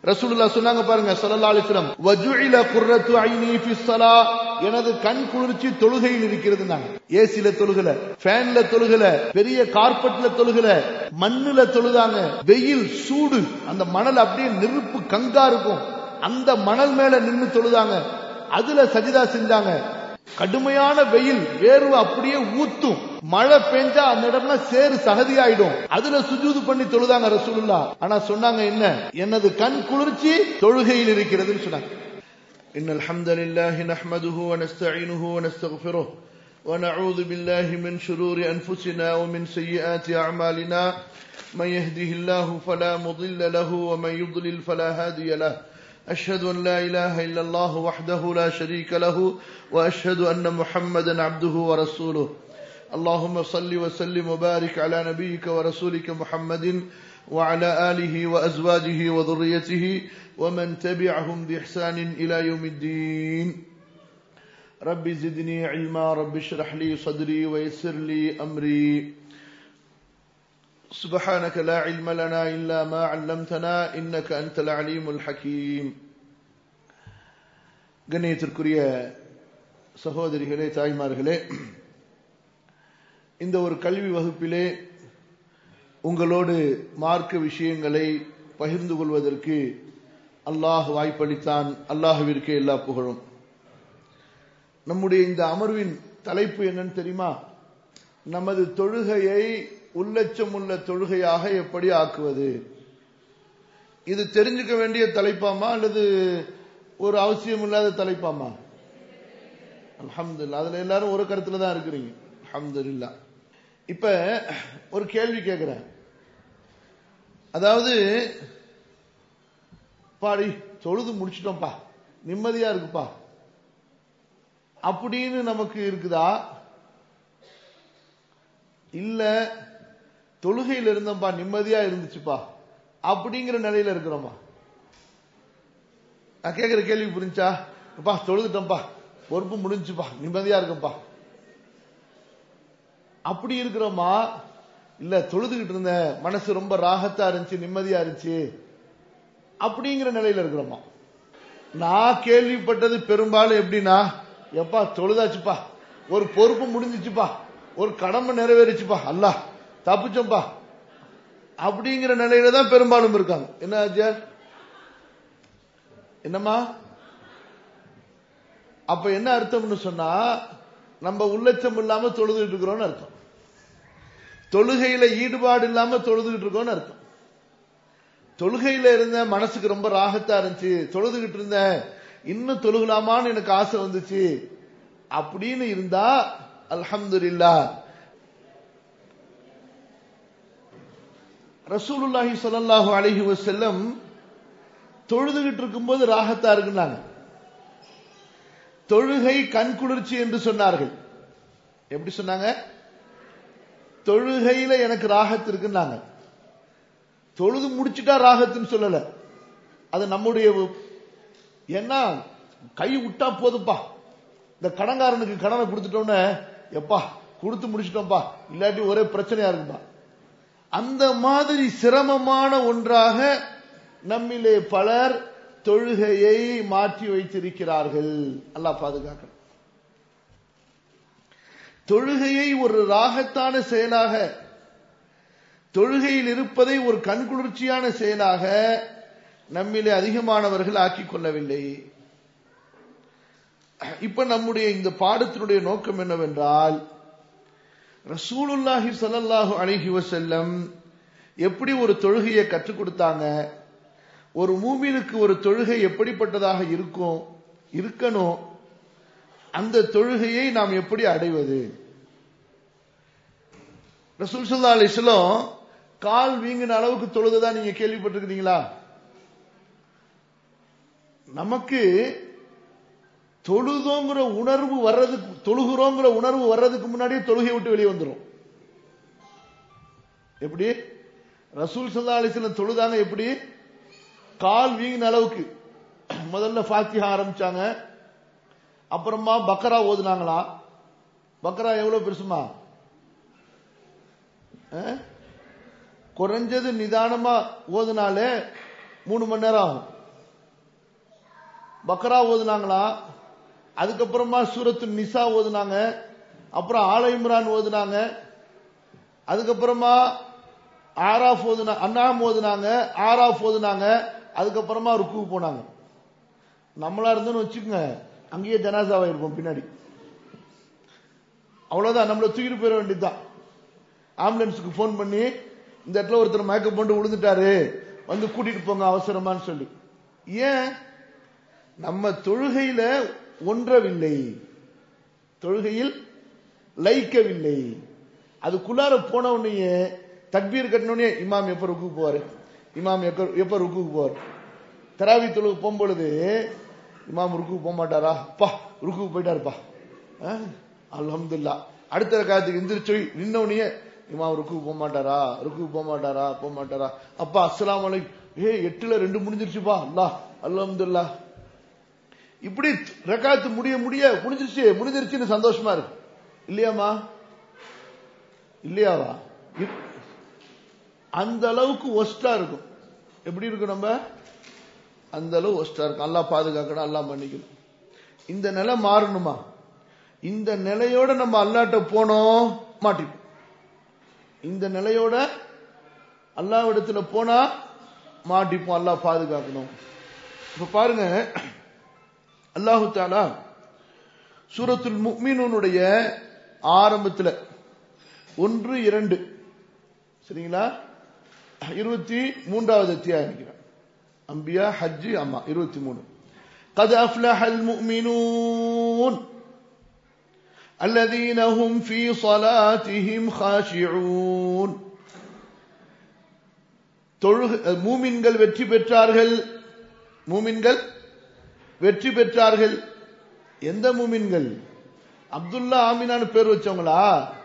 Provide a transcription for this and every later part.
ரசூலுல்லாஹ் சொன்னாங்க பாருங்க ஸல்லல்லாஹு அலைஹி வஸல்லம் வஜுஇல குர்ரத்து ஐனி ஃபிஸ் ஸலா எனது கண் குளிர்ச்சி தொழுகையில் இருக்கிறதுனாங்க ஏசில தொழுகல ஃபேன்ல தொழுகல பெரிய கார்பெட்ல தொழுகல மண்ணுல தொழுதாங்க வெயில் சூடு அந்த மணல் அப்படியே நெருப்பு கங்கா இருக்கும் அந்த மணல் மேல நின்னு தொழுதாங்க அதுல சஜிதா செஞ்சாங்க கடுமையான வெயில் வேர்வை அப்படியே ஊத்தும் மழை பெஞ்சா அந்த இடம்லாம் சேறு சகதியாயிடும் அதுல சுஜூது பண்ணி தொழுதாங்க ரசூலுல்லா ஆனா சொன்னாங்க என்ன எனது கண் குளிர்ச்சி தொழுகையில் இருக்கிறதுன்னு சொன்னாங்க إن الحمد لله نحمده ونستعينه ونستغفره ونعوذ بالله من شرور أنفسنا ومن سيئات أعمالنا من يهده الله فلا مضل له ومن يضلل فلا هادي له أشهد أن لا إله إلا الله وحده لا شريك له وأشهد أن محمدا عبده ورسوله اللهم صل وسلم وبارك على نبيك ورسولك محمد وعلى آله وأزواجه وذريته ومن تبعهم بإحسان إلى يوم الدين رب زدني علما رب اشرح لي صدري ويسر لي أمري سبحانك لا علم لنا إلا ما علمتنا إنك أنت العليم الحكيم கண்ணியத்திற்குரிய சகோதரிகளே தாய்மார்களே இந்த ஒரு கல்வி வகுப்பிலே உங்களோடு மார்க்க விஷயங்களை பகிர்ந்து கொள்வதற்கு அல்லாஹ் வாய்ப்பளித்தான் அல்லாஹுவிற்கு எல்லா புகழும் நம்முடைய இந்த அமர்வின் தலைப்பு என்னன்னு தெரியுமா நமது தொழுகையை உள்ளச்சம் உள்ள தொழுகையாக எப்படி ஆக்குவது இது தெரிஞ்சுக்க வேண்டிய தலைப்பாமா அல்லது ஒரு அவசியம் இல்லாத தலைப்பாமா அல்ஹம்துலில்லாஹ் அதுல எல்லாரும் ஒரு கருத்துல தான் இருக்கிறீங்க அல்ஹம்துலில்லாஹ் இப்ப ஒரு கேள்வி கேட்கிறேன் அதாவது பாடி தொழுது முடிச்சிட்டோம்ப்பா நிம்மதியா இருக்குப்பா அப்படின்னு நமக்கு இருக்குதா இல்ல தொழுகையில் இருந்தோம்ப்பா நிம்மதியா இருந்துச்சுப்பா அப்படிங்கிற நிலையில இருக்கிறோமா நான் கேட்கிற கேள்வி புரிஞ்சா அப்பா தொழுதுட்டோம்ப்பா பொறுப்பு முடிஞ்சுப்பா நிம்மதியா இருக்கும்பா அப்படி இருக்கிறோமா இல்ல தொழுதுகிட்டு இருந்த மனசு ரொம்ப ராகத்தா இருந்துச்சு நிம்மதியா இருந்துச்சு அப்படிங்கிற நிலையில இருக்கிறோமா நான் கேள்விப்பட்டது பெரும்பாலும் எப்படின்னா எப்பா தொழுதாச்சுப்பா ஒரு பொறுப்பு முடிஞ்சிச்சுப்பா ஒரு கடமை நிறைவேறிச்சுப்பா அல்ல தப்பிச்சோம்பா அப்படிங்கிற நிலையில தான் பெரும்பாலும் இருக்காங்க என்ன ஆச்சியார் என்னம்மா அப்ப என்ன அர்த்தம்னு சொன்னா நம்ம உள்ளச்சம் இல்லாம தொழுதுகிட்டு இருக்கிறோம்னு அர்த்தம் தொழுகையில ஈடுபாடு இல்லாம தொழுதுகிட்டு இருக்கோம்னு அர்த்தம் தொழுகையில இருந்த மனசுக்கு ரொம்ப ராகத்தா இருந்துச்சு தொழுதுகிட்டு இருந்தேன் இன்னும் தொழுகலாமான்னு எனக்கு ஆசை வந்துச்சு அப்படின்னு இருந்தா அல்ஹம்துலில்லா ரசூலுல்லாஹி ஸல்லல்லாஹு அலைஹி வஸல்லம் தொழுதுகிட்டு இருக்கும்போது ராகத்தா இருக்குன்னாங்க தொழுகை கண் குளிர்ச்சி என்று சொன்னார்கள் எப்படி சொன்னாங்க தொழுகையில எனக்கு ராகத்து இருக்குன்னாங்க தொழுது முடிச்சுட்டா ராகத்துன்னு சொல்லல அது நம்முடைய ஏன்னா கை விட்டா போதுப்பா இந்த கடன்காரனுக்கு கடனை கொடுத்துட்டோம்னே எப்பா கொடுத்து முடிச்சிட்டோம்ப்பா இல்லாட்டி ஒரே பிரச்சனையா இருக்குப்பா அந்த மாதிரி சிரமமான ஒன்றாக நம்மிலே பலர் தொழுகையை மாற்றி வைத்திருக்கிறார்கள் அல்லாஹ் பாதுகாக்கணும் தொழுகையை ஒரு ராகத்தான செயலாக தொழுகையில் இருப்பதை ஒரு கண்குளிர்ச்சியான செயலாக நம்மிலே அதிகமானவர்கள் ஆக்கிக் கொள்ளவில்லை இப்ப நம்முடைய இந்த பாடத்தினுடைய நோக்கம் என்னவென்றால் ரசூலுல்லாஹி ஸல்லல்லாஹு அலைஹி வஸல்லம் எப்படி ஒரு தொழுகையை கற்றுக் கொடுத்தாங்க ஒரு மூமினுக்கு ஒரு தொழுகை எப்படிப்பட்டதாக இருக்கும் இருக்கணும் அந்த தொழுகையை நாம் எப்படி அடைவது ரசூல் சல்லா அலிஸ்லம் கால் வீங்கின அளவுக்கு தொழுதுதான் நீங்க கேள்விப்பட்டிருக்கிறீங்களா நமக்கு தொழுதோங்கிற உணர்வு வர்றதுக்கு தொழுகிறோங்கிற உணர்வு வர்றதுக்கு முன்னாடியே தொழுகை விட்டு வெளியே வந்துடும் எப்படி ரசூல் சல்லா அலிஸ்லம் தொழுதாங்க எப்படி கால் வீங்கின அளவுக்கு முதல்ல ஃபாத்திஹா ஆரம்பிச்சாங்க அப்புறமா பக்கரா ஓதுனாங்களா பக்கரா எவ்வளவு பெருசுமா குறைஞ்சது நிதானமா ஓதுனாலே மூணு மணி நேரம் ஆகும் பக்ரா ஓதுனாங்களா அதுக்கப்புறமா சூரத்து நிசா ஓதுனாங்க அப்புறம் ஆல இம்ரான் ஓதுனாங்க அதுக்கப்புறமா ஆராஃப் ஓதுனா அண்ணாம் ஓதுனாங்க ஆராஃப் ஓதுனாங்க அதுக்கப்புறமா ருக்கு போனாங்க நம்மளா இருந்தோம்னு வச்சுக்கோங்க அங்கேயே ஜனாசாவா இருப்போம் பின்னாடி அவ்வளவுதான் நம்மள தூக்கிட்டு போயிட வேண்டியதுதான் ஆம்புலன்ஸுக்கு ஃபோன் பண்ணி இந்த இடத்துல ஒருத்தர் மயக்கம் போட்டு விழுந்துட்டாரு வந்து கூட்டிட்டு போங்க அவசரமான்னு சொல்லி ஏன் நம்ம தொழுகையில ஒன்றவில்லை தொழுகையில் லைக்கவில்லை அதுக்குள்ளார போன உடனே தக்பீர் கட்டினோடனே இமாம் எப்ப ருக்கு போவாரு இமாம் எப்ப எப்ப ருக்கு போவார் தராவி தொழுகு போகும்பொழுது இமாம் ருக்கு போக மாட்டாரா பா ருக்கு போயிட்டாருப்பா அல்ஹம்துல்லா அடுத்த காலத்துக்கு எந்திரிச்சு நின்னோடனே இமாம் ருக்கு போக மாட்டாரா ருக்கு போக மாட்டாரா போக மாட்டாரா அப்பா அஸ்லாம் வலைக்கும் ஏ எட்டுல ரெண்டு முடிஞ்சிருச்சுப்பா அல்லா அல்ஹம்துல்லா இப்படி ரக்காத்து முடிய முடிய முடிஞ்சிருச்சு முடிஞ்சிருச்சுன்னு சந்தோஷமா இருக்கு இல்லையாமா இல்லையாவா இப்- அந்த அளவுக்கு ஒஸ்டா இருக்கும் எப்படி இருக்கும் நம்ம அந்த அளவு ஒஸ்டா இருக்கும் அல்லா பாதுகாக்கணும் அல்லா மன்னிக்கணும் இந்த நிலை மாறணுமா இந்த நிலையோட நம்ம அல்லாட்ட போனோம் மாட்டிப்போம் இந்த நிலையோட அல்லாவிடத்துல போனா மாட்டிப்போம் அல்லாஹ் பாதுகாக்கணும் இப்ப பாருங்க அல்லாஹு தாலா சூரத்துல் முக்மீனுடைய ஆரம்பத்துல ஒன்று இரண்டு சரிங்களா இருபத்தி மூன்றாவது அத்தியாயம் நினைக்கிறேன் அம்பியா ஹஜ்ஜி அம்மா இருபத்தி மூணு قد أفلح المؤمنون الذين هم في صلاتهم خاشعون தொழுக மூமின்கள் வெற்றி பெற்றார்கள் மூமின்கள் வெற்றி பெற்றார்கள் எந்த மூமின்கள் அப்துல்லா ஆமினான்னு பேர் வச்சவங்களா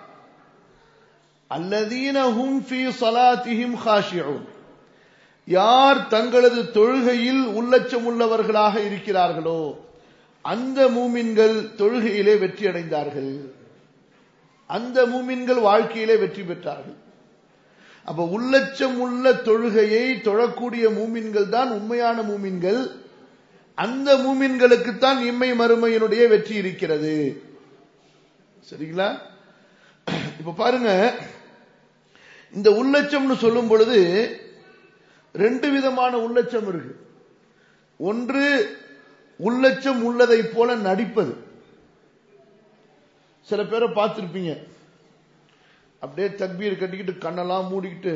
அல்லதீன ஹும் ஃபீ ஸலாத்திஹிம் காஷியூன் யார் தங்களது தொழுகையில் உள்ளச்சம் உள்ளவர்களாக இருக்கிறார்களோ அந்த மூமின்கள் தொழுகையிலே வெற்றி அடைந்தார்கள் அந்த மூமின்கள் வாழ்க்கையிலே வெற்றி பெற்றார்கள் அப்ப உள்ளச்சம் உள்ள தொழுகையை தொழக்கூடிய மூமின்கள் தான் உண்மையான மூமின்கள் அந்த மூமின்களுக்குத்தான் இம்மை மறுமையினுடைய வெற்றி இருக்கிறது சரிங்களா இப்ப பாருங்க இந்த உள்ளச்சம்னு சொல்லும் பொழுது ரெண்டு விதமான உள்ளச்சம் இருக்கு ஒன்று உள்ளச்சம் உள்ளதை போல நடிப்பது சில பேரை பார்த்திருப்பீங்க அப்படியே தக்பீர் கட்டிக்கிட்டு கண்ணெல்லாம் மூடிக்கிட்டு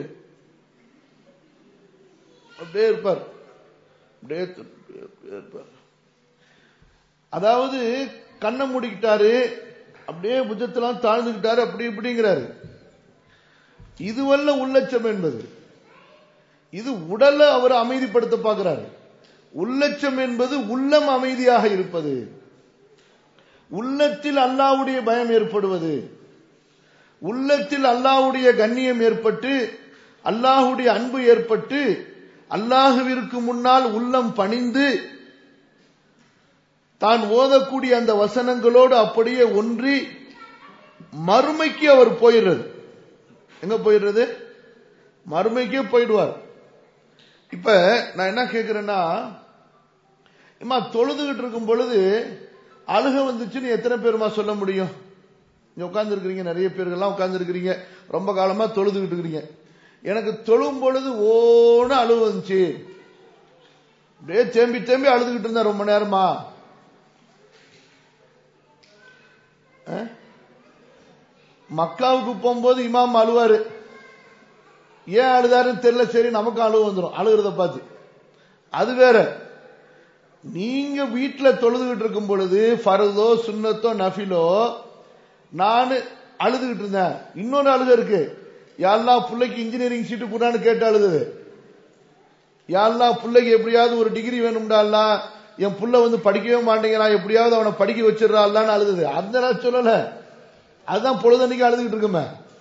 அப்படியே இருப்பார் அப்படியே இருப்பார் அதாவது கண்ணை மூடிக்கிட்டாரு அப்படியே புஜத்தெல்லாம் தாழ்ந்துக்கிட்டாரு அப்படி இப்படிங்கிறாரு இதுவல்ல உள்ளச்சம் என்பது இது உடலை அவர் அமைதிப்படுத்த பார்க்கிறார் உள்ளச்சம் என்பது உள்ளம் அமைதியாக இருப்பது உள்ளத்தில் அல்லாவுடைய பயம் ஏற்படுவது உள்ளத்தில் அல்லாஹ்வுடைய கண்ணியம் ஏற்பட்டு அல்லாஹ்வுடைய அன்பு ஏற்பட்டு அல்லாஹுவிற்கு முன்னால் உள்ளம் பணிந்து தான் ஓதக்கூடிய அந்த வசனங்களோடு அப்படியே ஒன்றி மறுமைக்கு அவர் போயிடுறது எங்க போயிடுறது மறுமைக்கே போயிடுவார் இப்ப நான் என்ன கேட்கிறேன்னா இம்மா தொழுதுகிட்டு இருக்கும் பொழுது அழுக வந்துச்சுன்னு எத்தனை பேருமா சொல்ல முடியும் இங்க உட்கார்ந்து இருக்கிறீங்க நிறைய பேர்கள்லாம் உட்கார்ந்து இருக்கிறீங்க ரொம்ப காலமா தொழுதுகிட்டு இருக்கிறீங்க எனக்கு தொழும் பொழுது ஓன அழுவு வந்துச்சு அப்படியே தேம்பி தேம்பி அழுதுகிட்டு இருந்தேன் ரொம்ப நேரமா அஹ்? மக்காவுக்கு போகும்போது இமாம் அழுவாரு ஏன் அழுதாருன்னு தெரியல சரி நமக்கு அழுவு வந்துடும் அழுகிறத பார்த்து அது வேற நீங்க வீட்டுல தொழுதுகிட்டு இருக்கும் பொழுது ஃபரதோ சுன்னத்தோ நஃபிலோ நான் அழுதுகிட்டு இருந்தேன் இன்னொரு அழுக இருக்கு யாழ்லா பிள்ளைக்கு இன்ஜினியரிங் சீட்டு கூடான்னு கேட்டு அழுது யாழ்லா பிள்ளைக்கு எப்படியாவது ஒரு டிகிரி வேணும்டால்லா என் புள்ள வந்து படிக்கவே மாட்டேங்கிறான் எப்படியாவது அவனை படிக்க வச்சிடறான்னு அழுது அந்த நான் சொல்லல அதுதான் பொழுதன்னைக்கு அழுதுகிட்டு இருக்குமே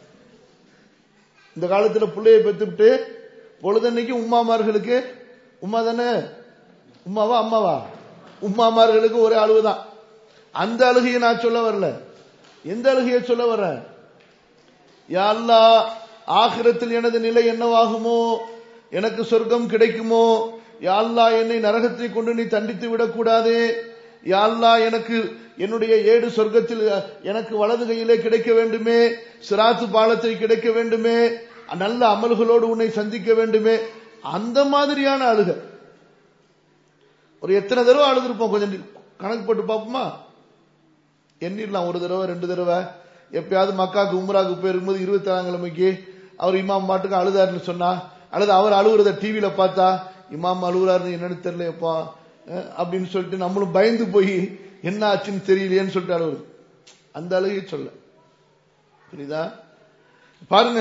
இந்த காலத்துல பிள்ளைய பெத்துவிட்டு பொழுதன்னைக்கு உமாமார்களுக்கு உமா தானே உமாவா அம்மாவா உமாமார்களுக்கு ஒரே அழுவுதான் அந்த அழுகையை நான் சொல்ல வரல எந்த அழுகையை சொல்ல வர்றேன் யா அல்லாஹ் ஆகிரத்தில் எனது நிலை என்னவாகுமோ எனக்கு சொர்க்கம் கிடைக்குமோ யாழ்லா என்னை நரகத்தை கொண்டு நீ தண்டித்து விடக்கூடாதே யாழ்லா எனக்கு என்னுடைய ஏடு சொர்க்கத்தில் எனக்கு வலது கையிலே கிடைக்க வேண்டுமே சிராத்து பாலத்தை கிடைக்க வேண்டுமே நல்ல அமல்களோடு உன்னை சந்திக்க வேண்டுமே அந்த மாதிரியான அழுக ஒரு எத்தனை தடவை அழுதுருப்போம் கொஞ்சம் கணக்கு போட்டு பார்ப்போமா எண்ணிடலாம் ஒரு தடவை ரெண்டு தடவை எப்பயாவது மக்காக்கு உம்ராக்கு போயிருக்கும்போது இருபத்தி ஏழாம் கிழமைக்கு அவர் இமாம் பாட்டுக்கு அழுதாருன்னு சொன்னா அல்லது அவர் அழுகுறத டிவியில பார்த்தா இமாம் அழுகுறாருன்னு என்னன்னு தெரியலையப்பா அப்படின்னு சொல்லிட்டு நம்மளும் பயந்து போய் என்ன ஆச்சுன்னு தெரியலையேன்னு சொல்லிட்டு அழுகுறது அந்த அழுகையை சொல்ல புரியுதா பாருங்க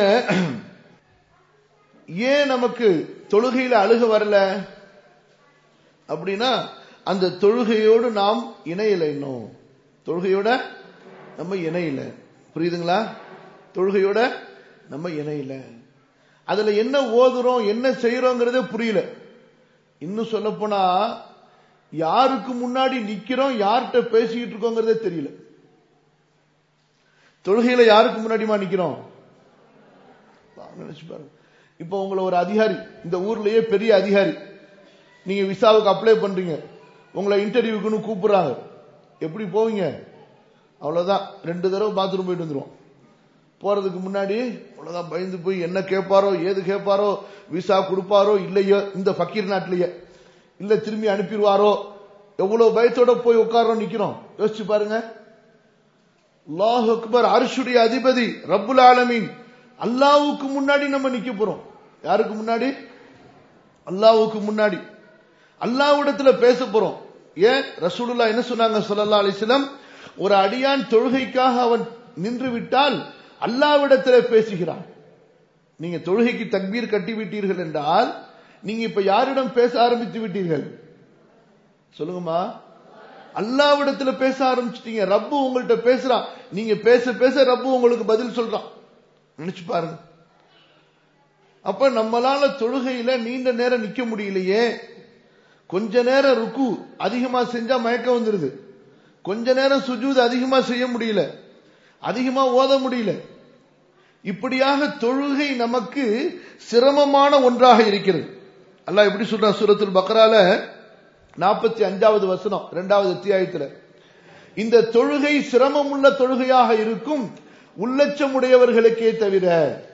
ஏன் நமக்கு தொழுகையில அழுக வரல அப்படின்னா அந்த தொழுகையோடு நாம் இணையல இன்னும் தொழுகையோட நம்ம இணையில புரியுதுங்களா தொழுகையோட நம்ம இணையில அதுல என்ன ஓதுறோம் என்ன செய்யறோங்கிறதே புரியல இன்னும் சொல்ல போனா யாருக்கு முன்னாடி நிக்கிறோம் யார்கிட்ட பேசிக்கிட்டு இருக்கோங்கிறதே தெரியல தொழுகையில யாருக்கு முன்னாடிமா நிக்கிறோம் நினைச்சு பாருங்க இப்ப உங்களை ஒரு அதிகாரி இந்த ஊர்லயே பெரிய அதிகாரி நீங்க விசாவுக்கு அப்ளை பண்றீங்க உங்களை இன்டர்வியூக்குன்னு கூப்பிடுறாங்க எப்படி போவீங்க அவ்வளவுதான் ரெண்டு தடவை பாத்ரூம் போயிட்டு வந்துருவோம் போறதுக்கு முன்னாடி அவ்வளவுதான் பயந்து போய் என்ன கேட்பாரோ ஏது கேட்பாரோ விசா கொடுப்பாரோ இல்லையோ இந்த ஃபக்கீர் நாட்டிலேயே இல்ல திரும்பி அனுப்பிடுவாரோ எவ்வளவு பயத்தோட போய் உட்காரோம் நிக்கிறோம் யோசிச்சு பாருங்க அல்லாஹ் அக்பர் அரிசுடைய அதிபதி ரப்புல் ஆலமீன் அல்லாவுக்கு முன்னாடி நம்ம நிக்க போறோம் யாருக்கு முன்னாடி அல்லாவுக்கு முன்னாடி அல்லாவிடத்துல பேச போறோம் ஏன் ரசூலுல்லா என்ன சொன்னாங்க சொல்லல்லா அலிஸ்லம் ஒரு அடியான் தொழுகைக்காக அவன் நின்று விட்டால் அல்லாவிடத்துல பேசுகிறான் நீங்க தொழுகைக்கு தக்பீர் கட்டி விட்டீர்கள் என்றால் நீங்க இப்ப யாரிடம் பேச ஆரம்பித்து விட்டீர்கள் சொல்லுங்கம்மா அல்லாவிடத்துல பேச ஆரம்பிச்சிட்டீங்க ரப்பு உங்கள்கிட்ட பேசுறான் நீங்க பேச பேச ரப்பு உங்களுக்கு பதில் சொல்றான் நினைச்சு பாருங்க அப்ப நம்மளால தொழுகையில நீண்ட நேரம் நிக்க முடியலையே கொஞ்ச நேரம் ருக்கு அதிகமா செஞ்சா மயக்கம் வந்துருது கொஞ்ச நேரம் சுஜூது அதிகமா செய்ய முடியல அதிகமா ஓத முடியல இப்படியாக தொழுகை நமக்கு சிரமமான ஒன்றாக இருக்கிறது அல்லாஹ் எப்படி சொல்றா சூரத்துல் பக்ரால நாற்பத்தி அஞ்சாவது வசனம் இரண்டாவது அத்தியாயத்துல இந்த தொழுகை சிரமமுள்ள தொழுகையாக இருக்கும் உள்ளச்சம் உடையவர்களுக்கே தவிர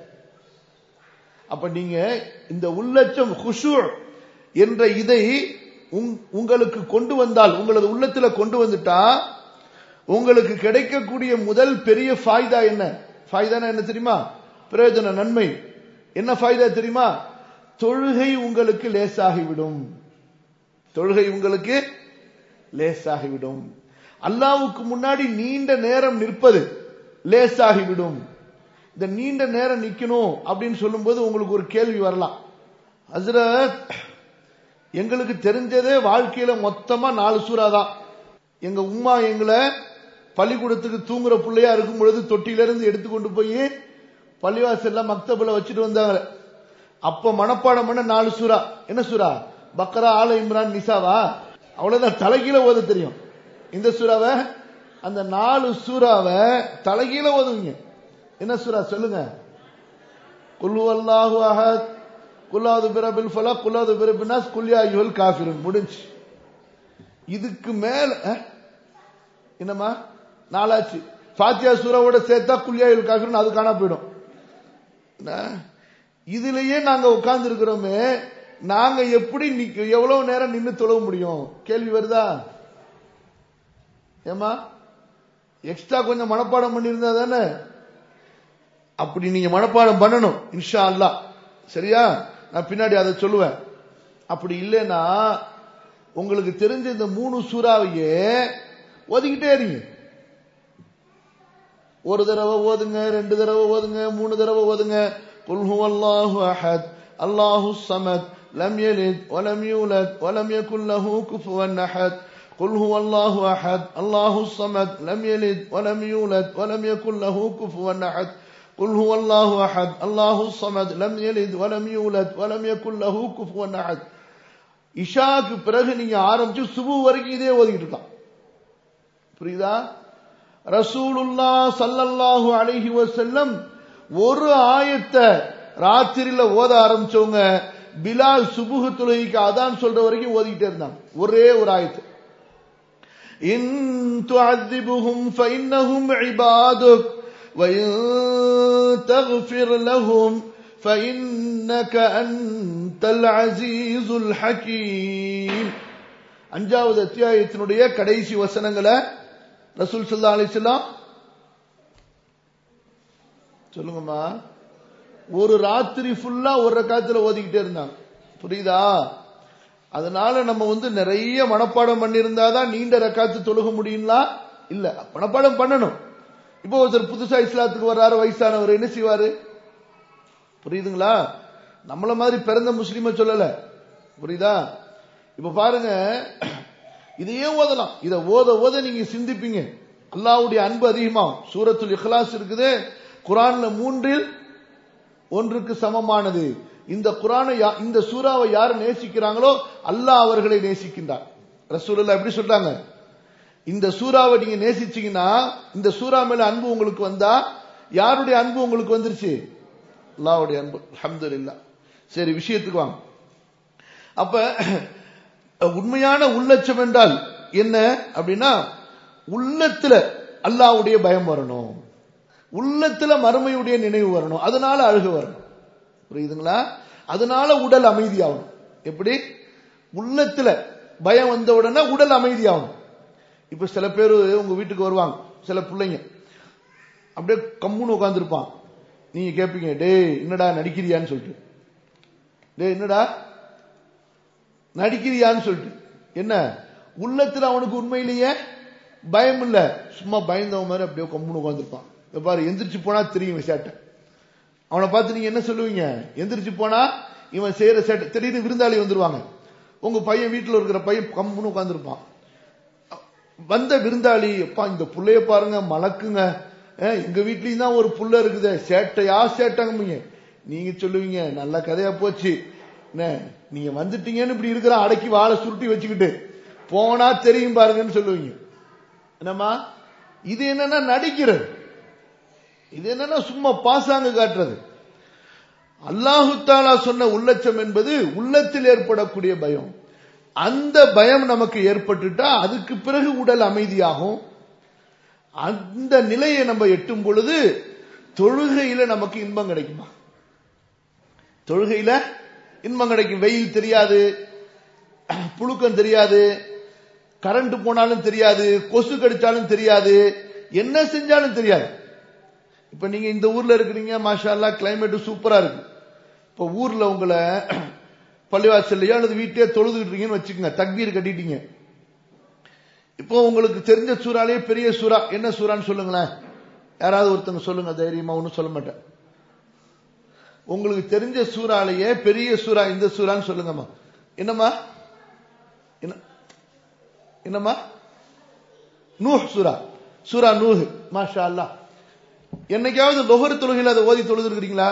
அப்ப நீங்க இந்த உள்ளச்சம் ஹுஷு என்ற இதை உங்களுக்கு கொண்டு வந்தால் உங்களது உள்ளத்துல கொண்டு வந்துட்டா உங்களுக்கு கிடைக்கக்கூடிய முதல் பெரிய ஃபாய்தா என்ன ஃபாய்தானா என்ன தெரியுமா பிரயோஜன நன்மை என்ன ஃபாய்தா தெரியுமா தொழுகை உங்களுக்கு லேசாகிவிடும் தொழுகை உங்களுக்கு லேசாகிவிடும் அல்லாவுக்கு முன்னாடி நீண்ட நேரம் நிற்பது லேசாகிவிடும் இந்த நீண்ட நேரம் நிக்கணும் அப்படின்னு சொல்லும்போது உங்களுக்கு ஒரு கேள்வி வரலாம் ஹசரத் எங்களுக்கு தெரிஞ்சதே வாழ்க்கையில மொத்தமா நாலு சூறா தான் எங்க உமா எங்களை பள்ளிக்கூடத்துக்கு தூங்குற பிள்ளையா இருக்கும் பொழுது தொட்டில இருந்து எடுத்துக்கொண்டு போய் பள்ளிவாசல்ல மக்தபுல வச்சுட்டு வந்தாங்க அப்ப மனப்பாடம் பண்ண நாலு சூறா என்ன சூறா பக்கரா ஆல இம்ரான் நிசாவா அவ்வளவுதான் தலைகீழ ஓத தெரியும் இந்த சூறாவை அந்த நாலு சூறாவை தலைகீழ ஓதுவீங்க என்ன சூறா சொல்லுங்க குல்லு அல்லாஹு அஹத் குல்லாது பிரபில் ஃபலா குல்லாது பிரபினாஸ் குல்யா யுல் காஃபிரன் முடிஞ்சு இதுக்கு மேல என்னம்மா நாளாச்சு ஃபாத்தியா சூறாவோட சேர்த்தா குல்யா யுல் காஃபிரன் அது காணா போயிடும் இதுலயே நாங்க உட்கார்ந்து இருக்கிறோமே நாங்க எப்படி எவ்வளவு நேரம் நின்று தொழ முடியும் கேள்வி வருதா ஏமா எக்ஸ்ட்ரா கொஞ்சம் மனப்பாடம் பண்ணியிருந்தா தானே அப்படி நீங்க மனப்பாடம் பண்ணணும் இன்ஷா அல்லா சரியா நான் பின்னாடி அதை சொல்லுவேன் அப்படி இல்லைன்னா உங்களுக்கு தெரிஞ்ச இந்த மூணு சூறாவையே ஒதுக்கிட்டே இருங்க ஒரு தடவை ஓதுங்க ரெண்டு தடவை ஓதுங்க மூணு தடவை ஓதுங்க குல்ஹு அல்லாஹு அஹத் அல்லாஹு சமத் لم يلد ولم يولد ولم يكن له كفوا أحد قل هو الله أحد الله الصمد لم يلد ولم يولد ولم يكن له كفوا أحد قل هو الله أحد الله الصمد لم يلد ولم يولد ولم يكن له كفوا أحد இஷாக்கு பிறகு நீங்க ஆரம்பிச்சு சுபு வரைக்கும் இதே ஓதிக்கிட்டு இருக்கலாம் புரியுதா ரசூலுல்லா சல்லல்லாஹு அலைஹி வஸல்லம் ஒரு ஆயத்தை ராத்திரியில ஓத ஆரம்பிச்சவங்க பிலால் சுபுகு தொழுகைக்கு அதான் சொல்ற வரைக்கும் ஓதிக்கிட்டே இருந்தாங்க ஒரே ஒரு ஆயத்து إن تعذبهم فإنهم عبادك وإن تغفر لهم فإنك أنت العزيز الحكيم அஞ்சாவது அத்தியாயத்தினுடைய கடைசி வசனங்களை ரசூல் சல்லா அலிஸ்லாம் சொல்லுங்கம்மா ஒரு ராத்திரி ஃபுல்லா ஒரு ரக்காத்துல ஓதிக்கிட்டே இருந்தாங்க புரியுதா அதனால நம்ம வந்து நிறைய மனப்பாடம் பண்ணியிருந்தாதான் நீண்ட ரக்காத்து தொழுக முடியுங்களா இல்ல மனப்பாடம் பண்ணணும் இப்போ ஒருத்தர் புதுசா இஸ்லாத்துக்கு வர்றாரு வயசானவர் என்ன செய்வாரு புரியுதுங்களா நம்மள மாதிரி பிறந்த முஸ்லீம சொல்லல புரியுதா இப்ப பாருங்க இதையே ஓதலாம் இத ஓத ஓத நீங்க சிந்திப்பீங்க அல்லாவுடைய அன்பு அதிகமாகும் சூரத்துல் இஹ்லாஸ் இருக்குது குரான்ல மூன்றில் ஒன்றுக்கு சமமானது இந்த குரானை இந்த சூறாவை யார் நேசிக்கிறாங்களோ அல்லாஹ் அவர்களை நேசிக்கின்றார் ரசூலுல்லா எப்படி சொல்றாங்க இந்த சூறாவை நீங்க நேசிச்சீங்கன்னா இந்த சூறா மேல அன்பு உங்களுக்கு வந்தா யாருடைய அன்பு உங்களுக்கு வந்துருச்சு அல்லாவுடைய அன்பு அல்ஹம்துலில்லாஹ் சரி விஷயத்துக்கு வாங்க அப்ப உண்மையான உள்ளச்சம் என்றால் என்ன அப்படின்னா உள்ளத்துல அல்லாவுடைய பயம் வரணும் உள்ளத்துல மறுமையுடைய நினைவு வரணும் அதனால அழுகு வரணும் புரியுதுங்களா அதனால உடல் அமைதியாகணும் எப்படி உள்ளத்துல பயம் வந்த உடனே உடல் அமைதியாகணும் இப்ப சில பேர் உங்க வீட்டுக்கு வருவாங்க சில பிள்ளைங்க அப்படியே கம்முன்னு உட்காந்துருப்பான் நீங்க கேட்பீங்க டேய் என்னடா நடிக்கிறியான்னு சொல்லிட்டு டேய் என்னடா நடிக்கிறியான்னு சொல்லிட்டு என்ன உள்ளத்துல அவனுக்கு உண்மையிலேயே பயம் இல்ல சும்மா பயந்தவன் மாதிரி அப்படியே கம்முன்னு உட்காந்துருப்பான் பாரு எந்திரிச்சு போனா தெரியும் சேட்டை அவனை பார்த்து நீங்க என்ன சொல்லுவீங்க எந்திரிச்சு போனா இவன் செய்யற சேட்டை திடீர்னு விருந்தாளி வந்துருவாங்க உங்க பையன் வீட்டுல இருக்கிற பையன் கம்முன்னு உட்காந்துருப்பான் வந்த விருந்தாளி அப்பா இந்த புள்ளைய பாருங்க மலக்குங்க எங்க வீட்லயும் தான் ஒரு புள்ள இருக்குது சேட்டையா சேட்டங்க நீங்க சொல்லுவீங்க நல்ல கதையா போச்சு என்ன நீங்க வந்துட்டீங்கன்னு இப்படி இருக்கிற அடக்கி வாழை சுருட்டி வச்சுக்கிட்டு போனா தெரியும் பாருங்கன்னு சொல்லுவீங்க என்னம்மா இது என்னன்னா நடிக்கிறது இது என்னன்னா சும்மா பாசாங்க காட்டுறது அல்லாஹு தாலா சொன்ன உள்ளச்சம் என்பது உள்ளத்தில் ஏற்படக்கூடிய பயம் அந்த பயம் நமக்கு ஏற்பட்டுட்டா அதுக்கு பிறகு உடல் அமைதியாகும் அந்த நிலையை நம்ம எட்டும் பொழுது தொழுகையில நமக்கு இன்பம் கிடைக்குமா தொழுகையில இன்பம் கிடைக்கும் வெயில் தெரியாது புழுக்கம் தெரியாது கரண்ட் போனாலும் தெரியாது கொசு கடிச்சாலும் தெரியாது என்ன செஞ்சாலும் தெரியாது இப்ப நீங்க இந்த ஊர்ல இருக்கிறீங்க மாஷா அல்லா கிளைமேட் சூப்பரா இருக்கு இப்ப ஊர்ல உங்களை பள்ளிவாசல்லையோ அல்லது வீட்டையே தொழுதுகிட்டு இருக்கீங்கன்னு வச்சுக்கோங்க தக்பீர் கட்டிட்டீங்க இப்போ உங்களுக்கு தெரிஞ்ச சூறாலேயே பெரிய சூறா என்ன சூறான்னு சொல்லுங்களேன் யாராவது ஒருத்தங்க சொல்லுங்க தைரியமா ஒன்னும் சொல்ல மாட்டேன் உங்களுக்கு தெரிஞ்ச சூறாலேயே பெரிய சூறா இந்த சூறான்னு சொல்லுங்கம்மா என்னம்மா என்ன என்னம்மா நூஹ் சூரா சூரா நூஹ் மாஷா அல்லா என்னைக்காவது லொஹர் தொழுகையில் அதை ஓதி தொழுது இருக்கிறீங்களா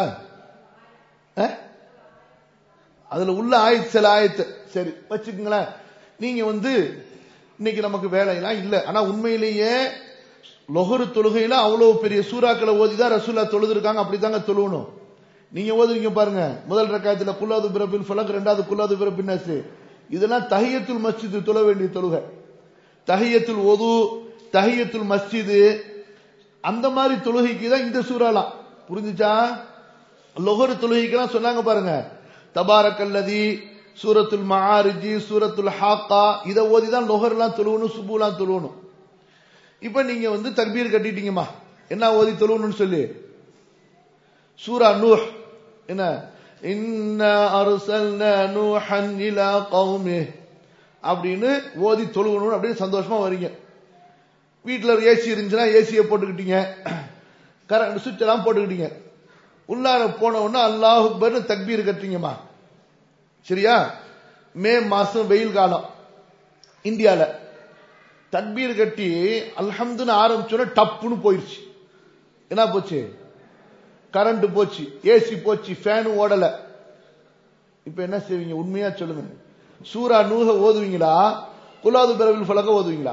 அதுல உள்ள ஆயத்து சில ஆயத்து சரி வச்சுக்கோங்களேன் நீங்க வந்து இன்னைக்கு நமக்கு வேலையெல்லாம் இல்ல ஆனா உண்மையிலேயே லொஹரு தொழுகையில அவ்வளவு பெரிய சூறாக்களை ஓதிதான் ரசூல்லா தொழுது இருக்காங்க அப்படித்தாங்க தொழுவணும் நீங்க ஓதுறீங்க பாருங்க முதல் ரக்காயத்துல குல்லாது பிறப்பின் ஃபலக் ரெண்டாவது குல்லாது பிறப்பின் நசு இதெல்லாம் தஹியத்துல் மஸ்ஜிது தொழ வேண்டிய தொழுகை தஹியத்துல் ஒது தஹியத்துல் மஸ்ஜிது அந்த மாதிரி தொழுகைக்கு தான் இந்த சூறாலாம் புரிஞ்சுச்சா லொஹரு தொழுகைக்கெல்லாம் சொன்னாங்க பாருங்க தபாரக்கல்லதி சூரத்துல் மஆரிஜி சூரத்துல் ஹாக்கா இதை ஓதி தான் லொஹர்லாம் தொழுவணும் சுபுலாம் தொழுவணும் இப்ப நீங்க வந்து தக்பீர் கட்டிட்டீங்கம்மா என்ன ஓதி தொழுவணும்னு சொல்லி சூரா நூஹ் என்ன இன்ன அருசல்ன நூஹன் இலா கௌமி அப்படின்னு ஓதி தொழுவணும் அப்படின்னு சந்தோஷமா வரீங்க வீட்டில் ஏசி இருந்துச்சுன்னா ஏசியை போட்டுக்கிட்டீங்க கரண்ட் சுவிட்ச் எல்லாம் போட்டுக்கிட்டீங்க உள்ளார போன உடனே அல்லாஹ் அக்பர்னு தக்பீர் கட்டுறீங்கம்மா சரியா மே மாசம் வெயில் காலம் இந்தியால தக்பீர் கட்டி அல்ஹம்துன்னு ஆரம்பிச்சோன்னா டப்புன்னு போயிடுச்சு என்ன போச்சு கரண்ட் போச்சு ஏசி போச்சு ஃபேனு ஓடல இப்ப என்ன செய்வீங்க உண்மையா சொல்லுங்க சூரா நூக ஓதுவீங்களா குலாது பிறவில் ஃபலக ஓதுவீங்களா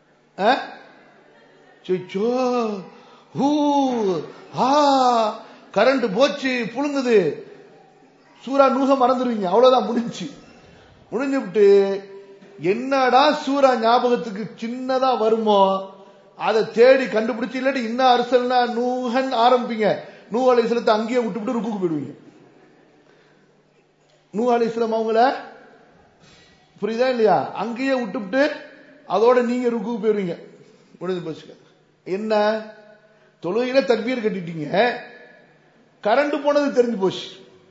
சொச்சோ ஹூ ஹா கரண்ட் போச்சு புழுங்குது சூரா நூக மறந்துடுவீங்க அவ்வளவுதான் முடிஞ்சு முடிஞ்சு விட்டு என்னடா சூரா ஞாபகத்துக்கு சின்னதா வருமோ அதை தேடி கண்டுபிடிச்சு இல்லாட்டி இன்னும் அரசல்னா நூகன் ஆரம்பிப்பீங்க நூ அலிஸ்லத்தை அங்கேயே விட்டுவிட்டு ருக்குக்கு போயிடுவீங்க நூ அலிஸ்லாம் அவங்கள புரியுதா இல்லையா அங்கேயே விட்டுவிட்டு அதோட நீங்க ருக்குக்கு போயிருவீங்க முடிஞ்சு போச்சுங்க என்ன தொழுகையில தக்பீர் கட்டிட்டீங்க கரண்ட் போனது தெரிஞ்சு போச்சு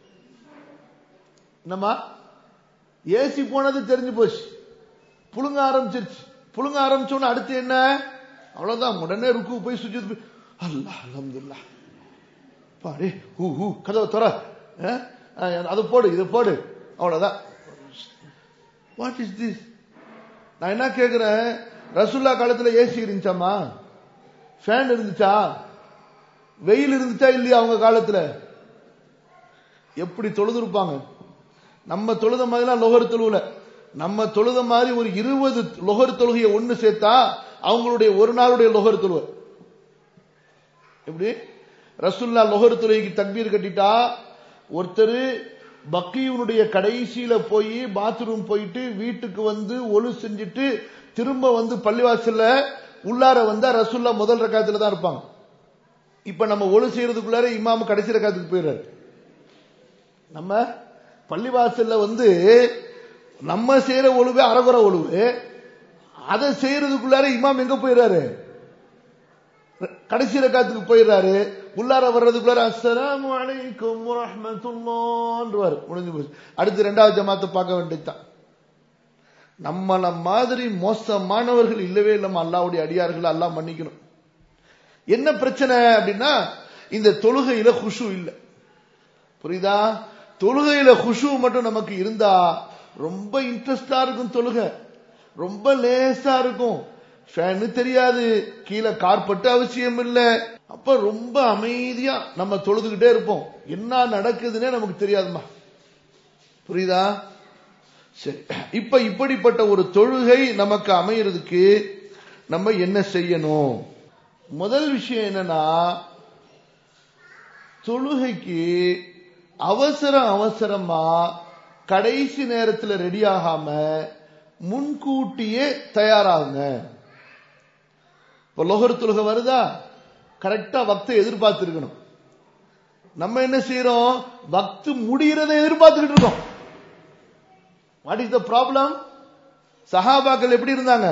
என்னம்மா ஏசி போனது தெரிஞ்சு போச்சு புழுங்க ஆரம்பிச்சிருச்சு புழுங்க ஆரம்பிச்சோன்னு அடுத்து என்ன அவ்வளவுதான் உடனே ருக்கு போய் சுஜித் அல்லாஹ் அல்ஹம்துலில்லாஹ் பாரு ஹூ ஹூ கதவை தர அது போடு இது போடு அவ்வளவுதான் வாட் இஸ் திஸ் நான் என்ன கேக்குறேன் ரசுல்லா காலத்துல ஏசி இருந்துச்சாமா ஃபேன் இருந்துச்சா வெயில் இருந்துச்சா இல்லையா அவங்க காலத்துல எப்படி தொழுது இருப்பாங்க நம்ம தொழுத மாதிரிலாம் லொகர் தொழுவுல நம்ம தொழுத மாதிரி ஒரு இருபது லொகர் தொழுகையை ஒண்ணு சேர்த்தா அவங்களுடைய ஒரு நாளுடைய லொகர் தொழுவ எப்படி ரசுல்லா லொகர் தொழுகைக்கு தக்பீர் கட்டிட்டா ஒருத்தர் பக்கியுனுடைய கடைசியில போய் பாத்ரூம் போயிட்டு வீட்டுக்கு வந்து ஒழு செஞ்சுட்டு திரும்ப வந்து பள்ளிவாசல்ல உள்ளார வந்தா ரசுல்லா முதல் ரக்காத்துல தான் இருப்பாங்க இப்ப நம்ம ஒழு செய்யறதுக்குள்ளார இமாம கடைசி ரக்காத்துக்கு போயிடுறாரு நம்ம பள்ளிவாசல்ல வந்து நம்ம செய்யற ஒழுவு அறகுற ஒழுவு அதை செய்யறதுக்குள்ளார இமாம் எங்க போயிடுறாரு கடைசி ரக்காத்துக்கு போயிடுறாரு உள்ளார வர்றதுக்குள்ளார அஸ்ஸலாமு அலைக்கும் ரஹ்மத்துல்லான்றாரு முடிஞ்சு போச்சு அடுத்து ரெண்டாவது ஜமாத்தை பார்க்க வேண்டியதுதான் நம்மள மாதிரி மோசமானவர்கள் இல்லவே இல்லாம அல்லாவுடைய அடியார்கள் அல்லாஹ் மன்னிக்கணும் என்ன பிரச்சனை அப்படின்னா இந்த தொழுகையில குஷு இல்லை புரியுதா தொழுகையில குஷு மட்டும் நமக்கு இருந்தா ரொம்ப இன்ட்ரெஸ்டா இருக்கும் தொழுகை ரொம்ப லேசா இருக்கும் ஃபேனு தெரியாது கீழே கார்பட்டு அவசியம் இல்ல அப்ப ரொம்ப அமைதியா நம்ம தொழுதுகிட்டே இருப்போம் என்ன நடக்குதுன்னே நமக்கு தெரியாதுமா புரியுதா சரி இப்ப இப்படிப்பட்ட ஒரு தொழுகை நமக்கு அமையறதுக்கு நம்ம என்ன செய்யணும் முதல் விஷயம் என்னன்னா தொழுகைக்கு அவசர அவசரமா கடைசி நேரத்தில் ரெடி ஆகாம முன்கூட்டியே தயாராகுங்க இப்ப லோகர் தொழுகை வருதா கரெக்டா வக்தை எதிர்பார்த்து இருக்கணும் நம்ம என்ன செய்யறோம் வக்து முடிகிறதை எதிர்பார்த்துக்கிட்டு இருக்கோம் வாட் இஸ் த ப்ராப்ளம் சஹாபாக்கள் எப்படி இருந்தாங்க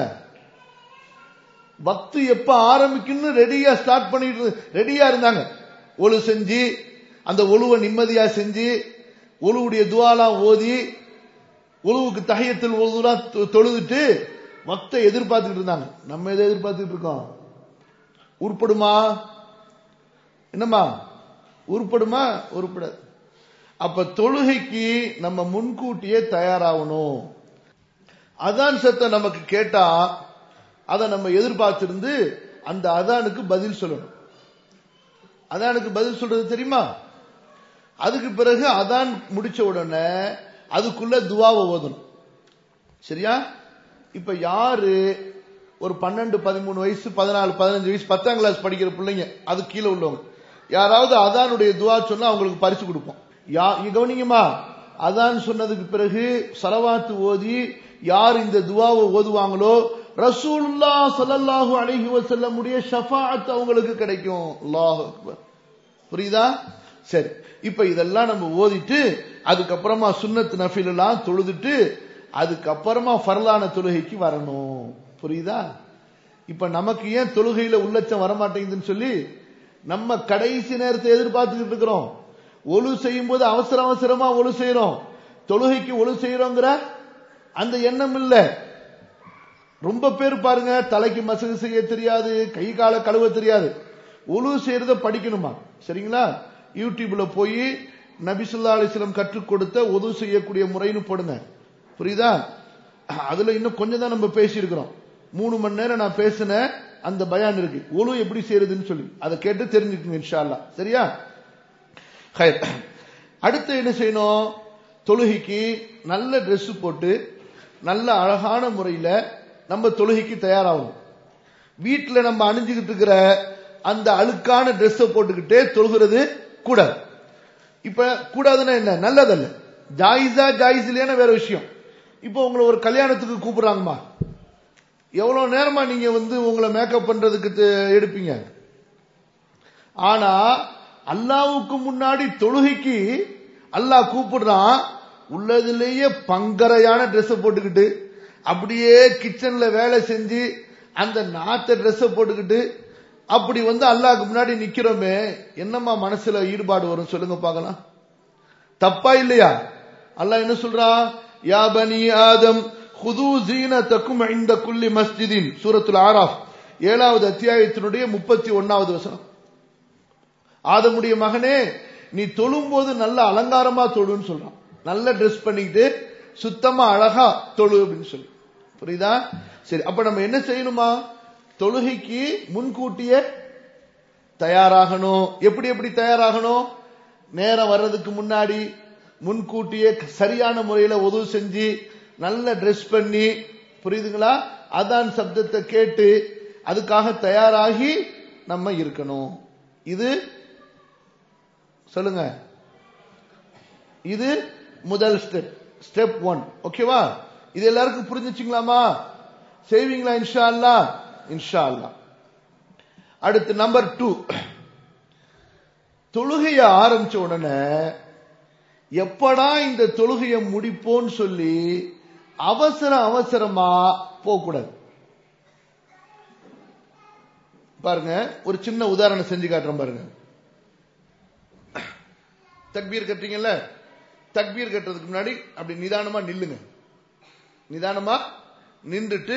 பக்து எப்ப ஆரம்பிக்கும்னு ரெடியா ஸ்டார்ட் பண்ணிட்டு ரெடியா இருந்தாங்க ஒழு செஞ்சு அந்த ஒழுவை நிம்மதியா செஞ்சு ஒழுவுடைய துவாலாம் ஓதி ஒழுவுக்கு தகையத்தில் ஒழுதுலாம் தொழுதுட்டு மத்த எதிர்பார்த்துட்டு இருந்தாங்க நம்ம எதை எதிர்பார்த்துட்டு இருக்கோம் உருப்படுமா என்னம்மா உருப்படுமா உருப்படாது அப்ப தொழுகைக்கு நம்ம முன்கூட்டியே தயாராகணும் அதான் சத்தம் நமக்கு கேட்டா அதை நம்ம எதிர்பார்த்திருந்து அந்த அதானுக்கு பதில் சொல்லணும் அதானுக்கு பதில் சொல்றது தெரியுமா அதுக்கு பிறகு அதான் முடிச்ச உடனே அதுக்குள்ள துவாவை ஓதணும் சரியா இப்ப யாரு ஒரு பன்னெண்டு பதிமூணு வயசு பதினாலு பதினஞ்சு வயசு பத்தாம் கிளாஸ் படிக்கிற பிள்ளைங்க அது கீழே உள்ளவங்க யாராவது அதானுடைய துவா சொன்னா அவங்களுக்கு பரிசு கொடுப்போம் யா கவனிங்கம்மா அதான் சொன்னதுக்கு பிறகு சலவாத்து ஓதி யார் இந்த துவாவை ஓதுவாங்களோ ரசூலுல்லா சல்லல்லாஹு அலைஹி வஸல்லமுடைய ஷஃபாஅத் அவங்களுக்கு கிடைக்கும் அல்லாஹ் அக்பர் புரியுதா சரி இப்ப இதெல்லாம் நம்ம ஓதிட்டு அதுக்கப்புறமா சுன்னத் நஃபில் எல்லாம் தொழுதுட்டு அதுக்கப்புறமா ஃபர்லான தொழுகைக்கு வரணும் புரியுதா இப்ப நமக்கு ஏன் தொழுகையில உள்ளச்சம் வரமாட்டேங்குதுன்னு சொல்லி நம்ம கடைசி நேரத்தை எதிர்பார்த்துக்கிட்டு இருக்கிறோம் ஒழு செய்யும் போது அவசர அவசரமா ஒழு செய்யறோம் தொழுகைக்கு ஒழு செய்யறோங்கிற அந்த எண்ணம் இல்ல ரொம்ப பேர் பாருங்க தலைக்கு மசகு செய்ய தெரியாது கை கால கழுவ தெரியாது ஒழு செய்யறத படிக்கணுமா சரிங்களா யூடியூப்ல போய் நபிசுல்லா அலிஸ்லம் கற்றுக் கொடுத்த உதவு செய்யக்கூடிய முறைன்னு போடுங்க புரியுதா அதுல இன்னும் கொஞ்சம் தான் நம்ம பேசியிருக்கிறோம் மூணு மணி நேரம் நான் பேசின அந்த பயான் இருக்கு ஒழு எப்படி செய்யறதுன்னு சொல்லி அதை கேட்டு தெரிஞ்சுக்கணும் இன்ஷால்லா சரியா அடுத்து என்ன செய்யணும் தொழுகைக்கு நல்ல ட்ரெஸ் போட்டு நல்ல அழகான முறையில நம்ம தொழுகைக்கு தயாராகணும் வீட்டுல நம்ம அணிஞ்சுக்கிட்டு இருக்கிற அந்த அழுக்கான ட்ரெஸ்ஸை போட்டுக்கிட்டே தொழுகிறது கூடாது இப்ப கூடாதுன்னா என்ன நல்லதல்ல ஜாயிஸா ஜாயிஸ் இல்லையான வேற விஷயம் இப்போ உங்களை ஒரு கல்யாணத்துக்கு கூப்பிடுறாங்கம்மா எவ்வளவு நேரமா நீங்க வந்து உங்களை மேக்கப் பண்றதுக்கு தெ- எடுப்பீங்க ஆனா அல்லாவுக்கு முன்னாடி தொழுகைக்கு அல்லாஹ் கூப்பிடுறான் உள்ளதிலேயே பங்கரையான Dress போட்டுக்கிட்டு அப்படியே கிச்சன்ல வேலை செஞ்சு அந்த நாத்த Dress போட்டுக்கிட்டு அப்படி வந்து அல்லாஹ்க்கு முன்னாடி நிக்கிறோமே என்னம்மா மனசுல ஈடுபாடு வரும் சொல்லுங்க பார்க்கலாம் தப்பா இல்லையா அல்லாஹ் என்ன சொல்றான் யா பனி ஆதம் ஹுது ஜீனத்தக்கும் இந்த குல்லி மஸ்ஜிதின் சூரத்துல் ஆராஃப் ஏழாவது அத்தியாயத்தினுடைய முப்பத்தி ஒன்னாவது வசனம் ஆதமுடைய மகனே நீ தொழும்போது நல்ல அலங்காரமா தொழுன்னு சொல்றான் நல்ல Dress பண்ணிக்கிட்டு சுத்தமா அழகா தொழு அப்படின்னு சொல்லி புரியுதா சரி அப்ப நம்ம என்ன செய்யணுமா தொழுகைக்கு முன்கூட்டியே தயாராகணும் எப்படி எப்படி தயாராகணும் நேரம் வர்றதுக்கு முன்னாடி முன்கூட்டியே சரியான முறையில உதவு செஞ்சு நல்ல ட்ரெஸ் பண்ணி புரியுதுங்களா அதான் சப்தத்தை கேட்டு அதுக்காக தயாராகி நம்ம இருக்கணும் இது சொல்லுங்க இது முதல் ஸ்டெப் ஸ்டெப் ஒன் ஓகேவா இது எல்லாருக்கும் புரிஞ்சுச்சுங்களாமா செய்வீங்களா இன்ஷா அல்லா இன்ஷா அல்லா அடுத்து நம்பர் டூ தொழுகைய ஆரம்பிச்ச உடனே எப்படா இந்த தொழுகையை முடிப்போன்னு சொல்லி அவசர அவசரமா போகக்கூடாது பாருங்க ஒரு சின்ன உதாரணம் செஞ்சு காட்டுறேன் பாருங்க தக்பீர் கட்டுறீங்கல்ல தக்பீர் கட்டுறதுக்கு முன்னாடி அப்படி நிதானமா நில்லுங்க நிதானமா நின்றுட்டு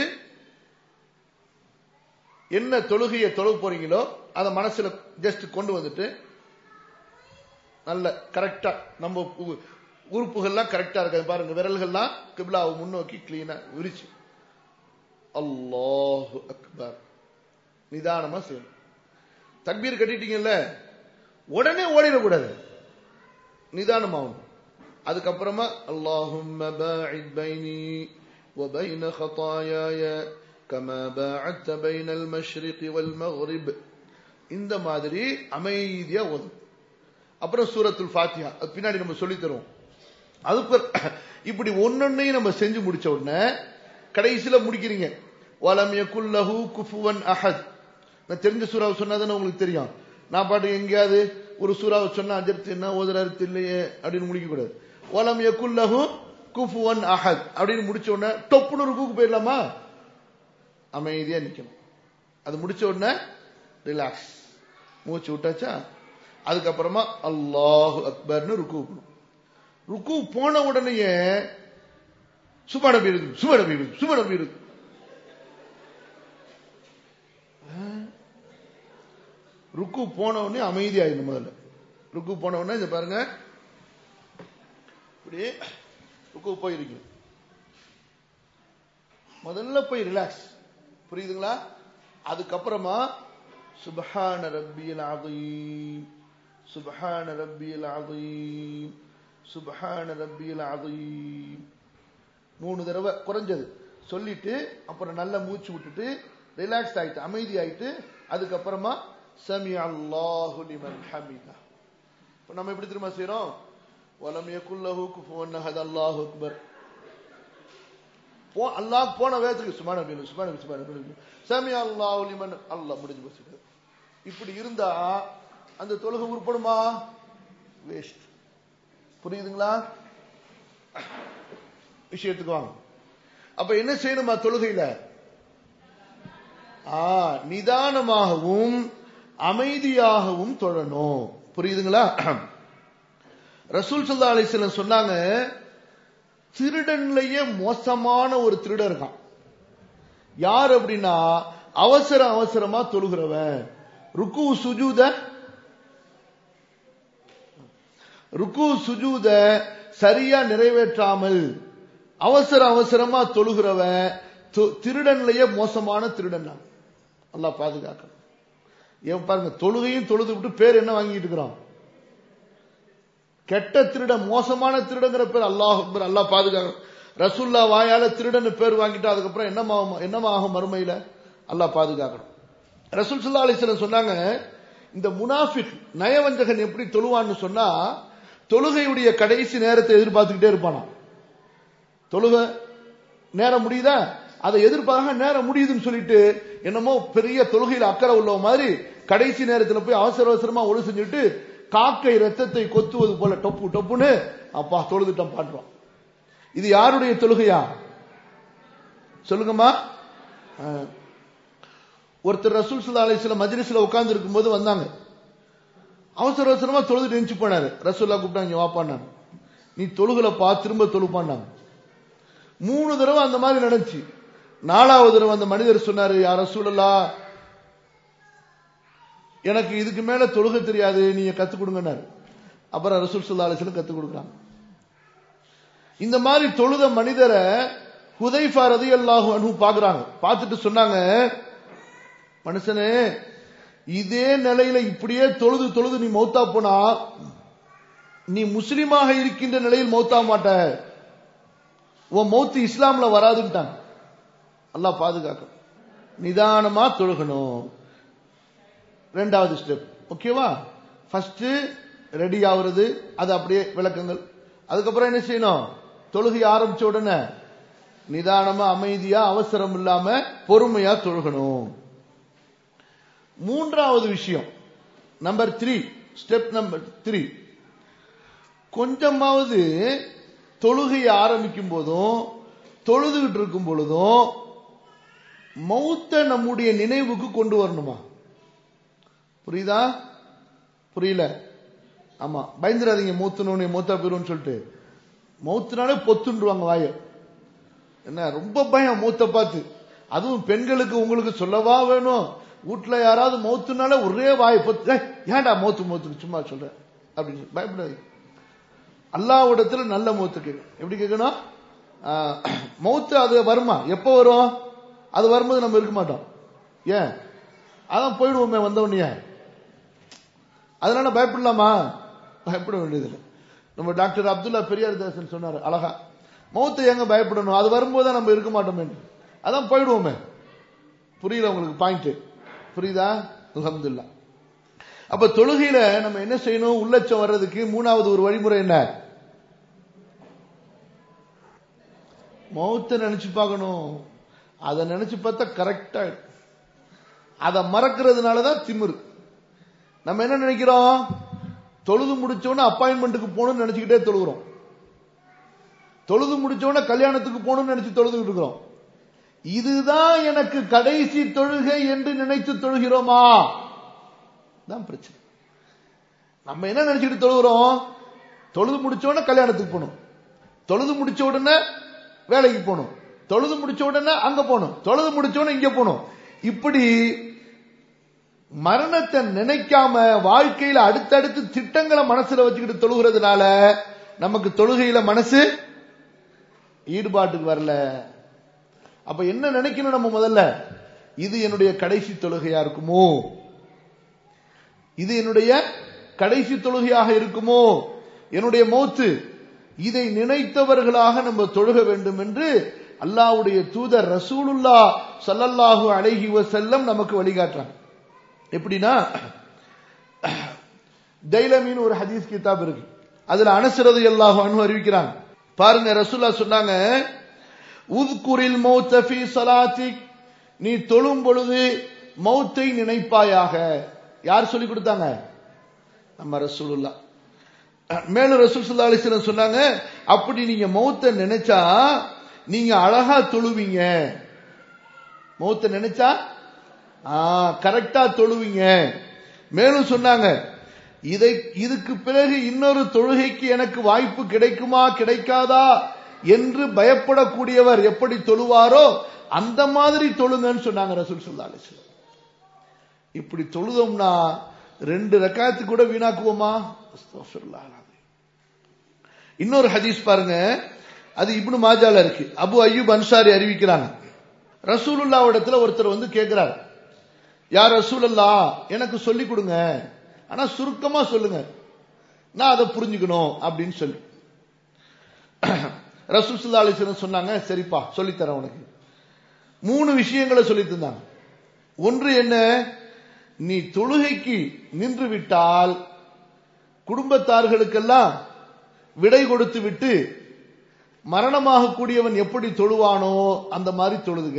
என்ன தொழுகையை தொழுக போறீங்களோ அதை மனசுல ஜஸ்ட் கொண்டு வந்துட்டு நல்ல கரெக்டா நம்ம உ- உறுப்புகள்லாம் கரெக்டா இருக்காது பாருங்க விரல்கள்லாம் கிப்லாவை முன்னோக்கி கிளீனா விரிச்சு அல்லாஹு அக்பர் நிதானமா செய்யணும் தக்பீர் கட்டிட்டீங்கல்ல உடனே ஓடிடக்கூடாது நிதானமாகும் அதுக்கப்புறமா அல்லாஹும்ம பாஇத் பைனி وبين خطاياي كما باعدت بين المشرق والمغرب இந்த மாதிரி அமைதியா ஓதும் அப்புறம் சூரத்துல் ஃபாத்திஹா அது பின்னாடி நம்ம சொல்லி தருவோம் அது பிற- இப்படி ஒன்னொன்னையும் நம்ம செஞ்சு முடிச்ச உடனே கடைசியில முடிக்கிறீங்க வலம் யகுல்லஹு குஃபுவன் அஹத் நான் தெரிஞ்ச சூறாவை சொன்னாதானே உங்களுக்கு தெரியும் நான் பாட்டு எங்கேயாவது ஒரு சூறாவை சொன்னா அஜர்த்து என்ன ஓதுறாரு தெரியலையே அப்படின்னு முடிக்க கூடாது வலம் யகுல்லஹு குஃபுவன் அஹத் அப்படின்னு முடிச்ச உடனே டொப்புன்னு ஒரு கூக்கு போயிடலாமா அமைதியா நிக்கணும் அது முடிச்ச உடனே ரிலாக்ஸ் மூச்சு விட்டாச்சா அதுக்கப்புறமா அல்லாஹு அக்பர்னு ருக்கு போகணும் ருக்கு போன உடனேயே சுபட இருக்கு சுபட இருக்கு சுபட இருக்கு ருக்கு போன உடனே அமைதியாயிடும் முதல்ல ருக்கு போன உடனே இதை பாருங்க இப்படி ருக்கு போயிருக்கு முதல்ல போய் ரிலாக்ஸ் புரியுதுங்களா அதுக்கப்புறமா சுபஹான ரப்பியல் அதீம் சுபஹான ரப்பியல் அதீம் சுபஹான ரப்பியல் அதீம் மூணு தடவை குறைஞ்சது சொல்லிட்டு அப்புறம் நல்லா மூச்சு விட்டுட்டு ரிலாக்ஸ் ஆயிட்டு அமைதி ஆயிட்டு அதுக்கப்புறமா சமி அல்லாஹு லிமன் ஹமிதா இப்ப நம்ம எப்படி திரும்ப செய்றோம் வலம் யகுல்லஹு குஃபுவன் அஹத் அல்லாஹு அக்பர் போ அல்லாஹ் போன வேகத்துக்கு சுமான நபி சுமான நபி சுமான நபி சமி அல்லாஹ் லிமன் அல்லாஹ் முடிஞ்சு போச்சு இப்படி இருந்தா அந்த தொழுகை உருப்படுமா வேஸ்ட் புரியுதுங்களா விஷயத்துக்கு வாங்க அப்ப என்ன செய்யணுமா தொழுகையில ஆ நிதானமாகவும் அமைதியாகவும் தொழணும் புரியுதுங்களா ரசூல் சல்லா அலிஸ்லம் சொன்னாங்க திருடன்லயே மோசமான ஒரு திருடன் இருக்கான் யார் அப்படின்னா அவசர அவசரமா தொழுகிறவன் ருக்கு சுஜூத ருக்கு சுஜூத சரியா நிறைவேற்றாமல் அவசர அவசரமா தொழுகிறவன் து- திருடன்லயே மோசமான திருடன் தான் அல்லாஹ் பாதுகாக்கணும் ஏன் பாருங்க தொழுகையும் தொழுது விட்டு பேர் என்ன வாங்கிட்டு இருக்கிறோம் கெட்ட திருடன் மோசமான திருடங்கிற பேர் அல்லாஹ் அக்பர் அல்லாஹ் பாதுகாக்கணும் ரசூல்லா வாயால திருடன் பேர் வாங்கிட்டா அதுக்கப்புறம் என்னமாகும் என்னமாகும் மறுமையில அல்லாஹ் பாதுகாக்கணும் ரசூல் சுல்லா அலிஸ்லம் சொன்னாங்க இந்த முனாஃபிக் நயவஞ்சகன் எப்படி தொழுவான்னு சொன்னா தொழுகையுடைய கடைசி நேரத்தை எதிர்பார்த்துக்கிட்டே இருப்பானா தொழுகை நேரம் முடியுதா அதை எதிர்பார்க்க நேரம் முடியுதுன்னு சொல்லிட்டு என்னமோ பெரிய தொழுகையில் அக்கறை உள்ள மாதிரி கடைசி நேரத்தில் போய் அவசர அவசரமா ஒழு செஞ்சுட்டு காக்கை ரத்தத்தை கொத்துவது போல டொப்பு டொப்புன்னு அப்பா தொழுதுட்டம் பாடுறோம் இது யாருடைய தொழுகையா சொல்லுங்கம்மா அஹ், ஒருத்தர் ரசூல் சுல்லா அலிஸ்ல மஜ்லிஸ்ல உட்கார்ந்து இருக்கும்போது வந்தாங்க அவசர அவசரமா தொழுதுட்டு எஞ்சி போனாரு ரசூல்லா கூப்பிட்டாங்க வாப்பான்னாங்க நீ தொழுகலப்பா திரும்ப தொழுப்பான்னாங்க மூணு தடவை அந்த மாதிரி நடந்துச்சு நாலாவது தடவை அந்த மனிதர் சொன்னாரு யார் ரசூலல்லா எனக்கு இதுக்கு மேல தொழுகை தெரியாது நீங்க கத்துக் கொடுங்கன்னாரு அப்புறம் ரசூல் சுல்லா அலிஸ்லம் கத்துக் கொடுக்குறாங்க இந்த மாதிரி தொழுத மனிதரை ஹுதைஃபா ரதி அல்லாஹு அனு பாக்குறாங்க பார்த்துட்டு சொன்னாங்க மனுஷனே இதே நிலையில இப்படியே தொழுது தொழுது நீ மௌத்தா போனா நீ முஸ்லிமாக இருக்கின்ற நிலையில் மௌத்தா மாட்ட உன் மௌத்து இஸ்லாம்ல வராதுன்ட்டாங்க அல்லாஹ் பாதுகாக்க நிதானமா தொழுகணும் ரெண்டாவது ஸ்டெப் ஓகேவா ஃபர்ஸ்ட் ரெடி ஆகுறது அது அப்படியே விளக்கங்கள் அதுக்கப்புறம் என்ன செய்யணும் தொழுகை ஆரம்பிச்ச உடனே நிதானமா அமைதியா அவசரம் இல்லாம பொறுமையா தொழுகணும் மூன்றாவது விஷயம் number three step number three கொஞ்சமாவது தொழுகையை ஆரம்பிக்கும் போதும் தொழுதுகிட்டு இருக்கும் பொழுதும் மௌத்த நம்முடைய நினைவுக்கு கொண்டு வரணுமா புரியுதா புரியல ஆமா பயந்துடாதீங்க மூத்தனோன்னு மூத்தா போயிரும்னு சொல்லிட்டு மௌத்துனாலே பொத்துன்றுவாங்க வாய என்ன ரொம்ப பயம் மூத்த பார்த்து அதுவும் பெண்களுக்கு உங்களுக்கு சொல்லவா வேணும் வீட்டுல யாராவது மௌத்துனால ஒரே வாயை பொத்து "ஏய், ஏன்டா மௌத்து மௌத்துக்கு சும்மா சொல்ற அப்படின்னு சொல்லி பயப்படாதீங்க அல்லாவிடத்துல நல்ல மௌத்து கேட்கும் எப்படி கேட்கணும் ஆஹ், மௌத்து அது வருமா எப்போ வரும் அது வரும்போது நம்ம இருக்க மாட்டோம் ஏன் அதான் போயிடுவோமே வந்த உடனே அதனால பயப்படலாமா பயப்பட வேண்டியதில்லை நம்ம டாக்டர் அப்துல்லா பெரியார் தாசன் சொன்னார் அழகா மௌத்தை எங்க பயப்படணும் அது வரும்போது தான் நம்ம இருக்க மாட்டோமே அதான் போயிடுவோமே புரியல உங்களுக்கு பாயிண்ட் புரியுதா அல்ஹம்துலில்லாஹ் அப்ப தொழுகையில நம்ம என்ன செய்யணும் உள்ளச்சம் வர்றதுக்கு மூணாவது ஒரு வழிமுறை என்ன மௌத்தை நினைச்சு பார்க்கணும் அதை நினைச்சு பார்த்தா கரெக்டா அதை மறக்கிறதுனால தான் திமிரு நம்ம என்ன நினைக்கிறோம் தொழுது முடிச்சோன்னு அப்பாயின்மெண்ட்டுக்கு போகணும்னு நினைச்சுக்கிட்டே தொழுகிறோம் தொழுது முடிச்சோன்னு கல்யாணத்துக்கு போகணும்னு நினைச்சு தொழுதுகிட்டு இருக்கிறோம் இதுதான் எனக்கு கடைசி தொழுகை என்று நினைத்து தொழுகிறோமா தான் பிரச்சனை நம்ம என்ன நினைச்சிட்டு தொழுகிறோம் தொழுது முடிச்ச உடனே கல்யாணத்துக்கு போகணும் தொழுது முடிச்ச உடனே வேலைக்கு போகணும் தொழுது முடிச்ச உடனே அங்க போகணும் தொழுது முடிச்ச உடனே இங்க போகணும் இப்படி மரணத்தை நினைக்காம வாழ்க்கையில அடுத்தடுத்து திட்டங்களை மனசுல வச்சுக்கிட்டு தொழுகிறதுனால நமக்கு தொழுகையில மனசு ஈடுபாட்டுக்கு வரல அப்ப என்ன நினைக்கணும் நம்ம முதல்ல இது என்னுடைய கடைசி தொழுகையா இருக்குமோ இது என்னுடைய கடைசி தொழுகையாக இருக்குமோ என்னுடைய மௌத்து இதை நினைத்தவர்களாக நம்ம தொழுக வேண்டும் என்று அல்லாஹ்வுடைய தூதர் ரசூலுல்லா ஸல்லல்லாஹு அலைஹி வஸல்லம் நமக்கு வழிகாட்டுறாங்க எப்படின்னா தைலமின்னு ஒரு ஹதீஸ் கிதாப் இருக்கு அதுல அனசரது அல்லாஹு அனு அறிவிக்கிறாங்க பாருங்க ரசூல்லா சொன்னாங்க உத்குரில் மௌத்த ஃபீ ஸலாத்திக் நீ தொழும் பொழுது மௌத்தை நினைப்பாயாக யார் சொல்லி கொடுத்தாங்க நம்ம ரசூலுல்லா மேலும் ரசூல் சல்லா அலிஸ்லாம் சொன்னாங்க அப்படி நீங்க மௌத்த நினைச்சா நீங்க அழகா தொழுவீங்க மௌத்த நினைச்சா கரெக்டா தொழுவீங்க மேலும் சொன்னாங்க இதை இதுக்கு பிறகு இன்னொரு தொழுகைக்கு எனக்கு வாய்ப்பு கிடைக்குமா கிடைக்காதா என்று பயப்படக்கூடியவர் எப்படி தொழுவாரோ அந்த மாதிரி தொழுங்கன்னு சொன்னாங்க ரசூல் சுல்லா அலிஸ்லாம் இப்படி தொழுதோம்னா ரெண்டு ரக்காத்து கூட வீணாக்குவோமா அஸ்தக்ஃபிருல்லாஹ் அல்-அலீம். இன்னொரு ஹதீஸ் பாருங்க அது இப்னு மாஜால இருக்கு அபு அய்யூப் அன்சாரி அறிவிக்கிறாங்க ரசூலுல்லாவிடத்துல ஒருத்தர் வந்து கேட்கிறார் யார் ரசூலுல்லா எனக்கு சொல்லி கொடுங்க ஆனா சுருக்கமா சொல்லுங்க நான் அதை புரிஞ்சுக்கணும் அப்படின்னு சொல்லி ரசூல் சுல்லா அலிஸ்வரம் சொன்னாங்க சரிப்பா சொல்லித்தரேன் உனக்கு மூணு விஷயங்களை சொல்லி தந்தாங்க ஒன்று என்ன நீ தொழுகைக்கு நின்று விட்டால் குடும்பத்தார்களுக்கெல்லாம் விடை கொடுத்து விட்டு மரணமாக கூடியவன் எப்படி தொழுவானோ அந்த மாதிரி தொழுதுக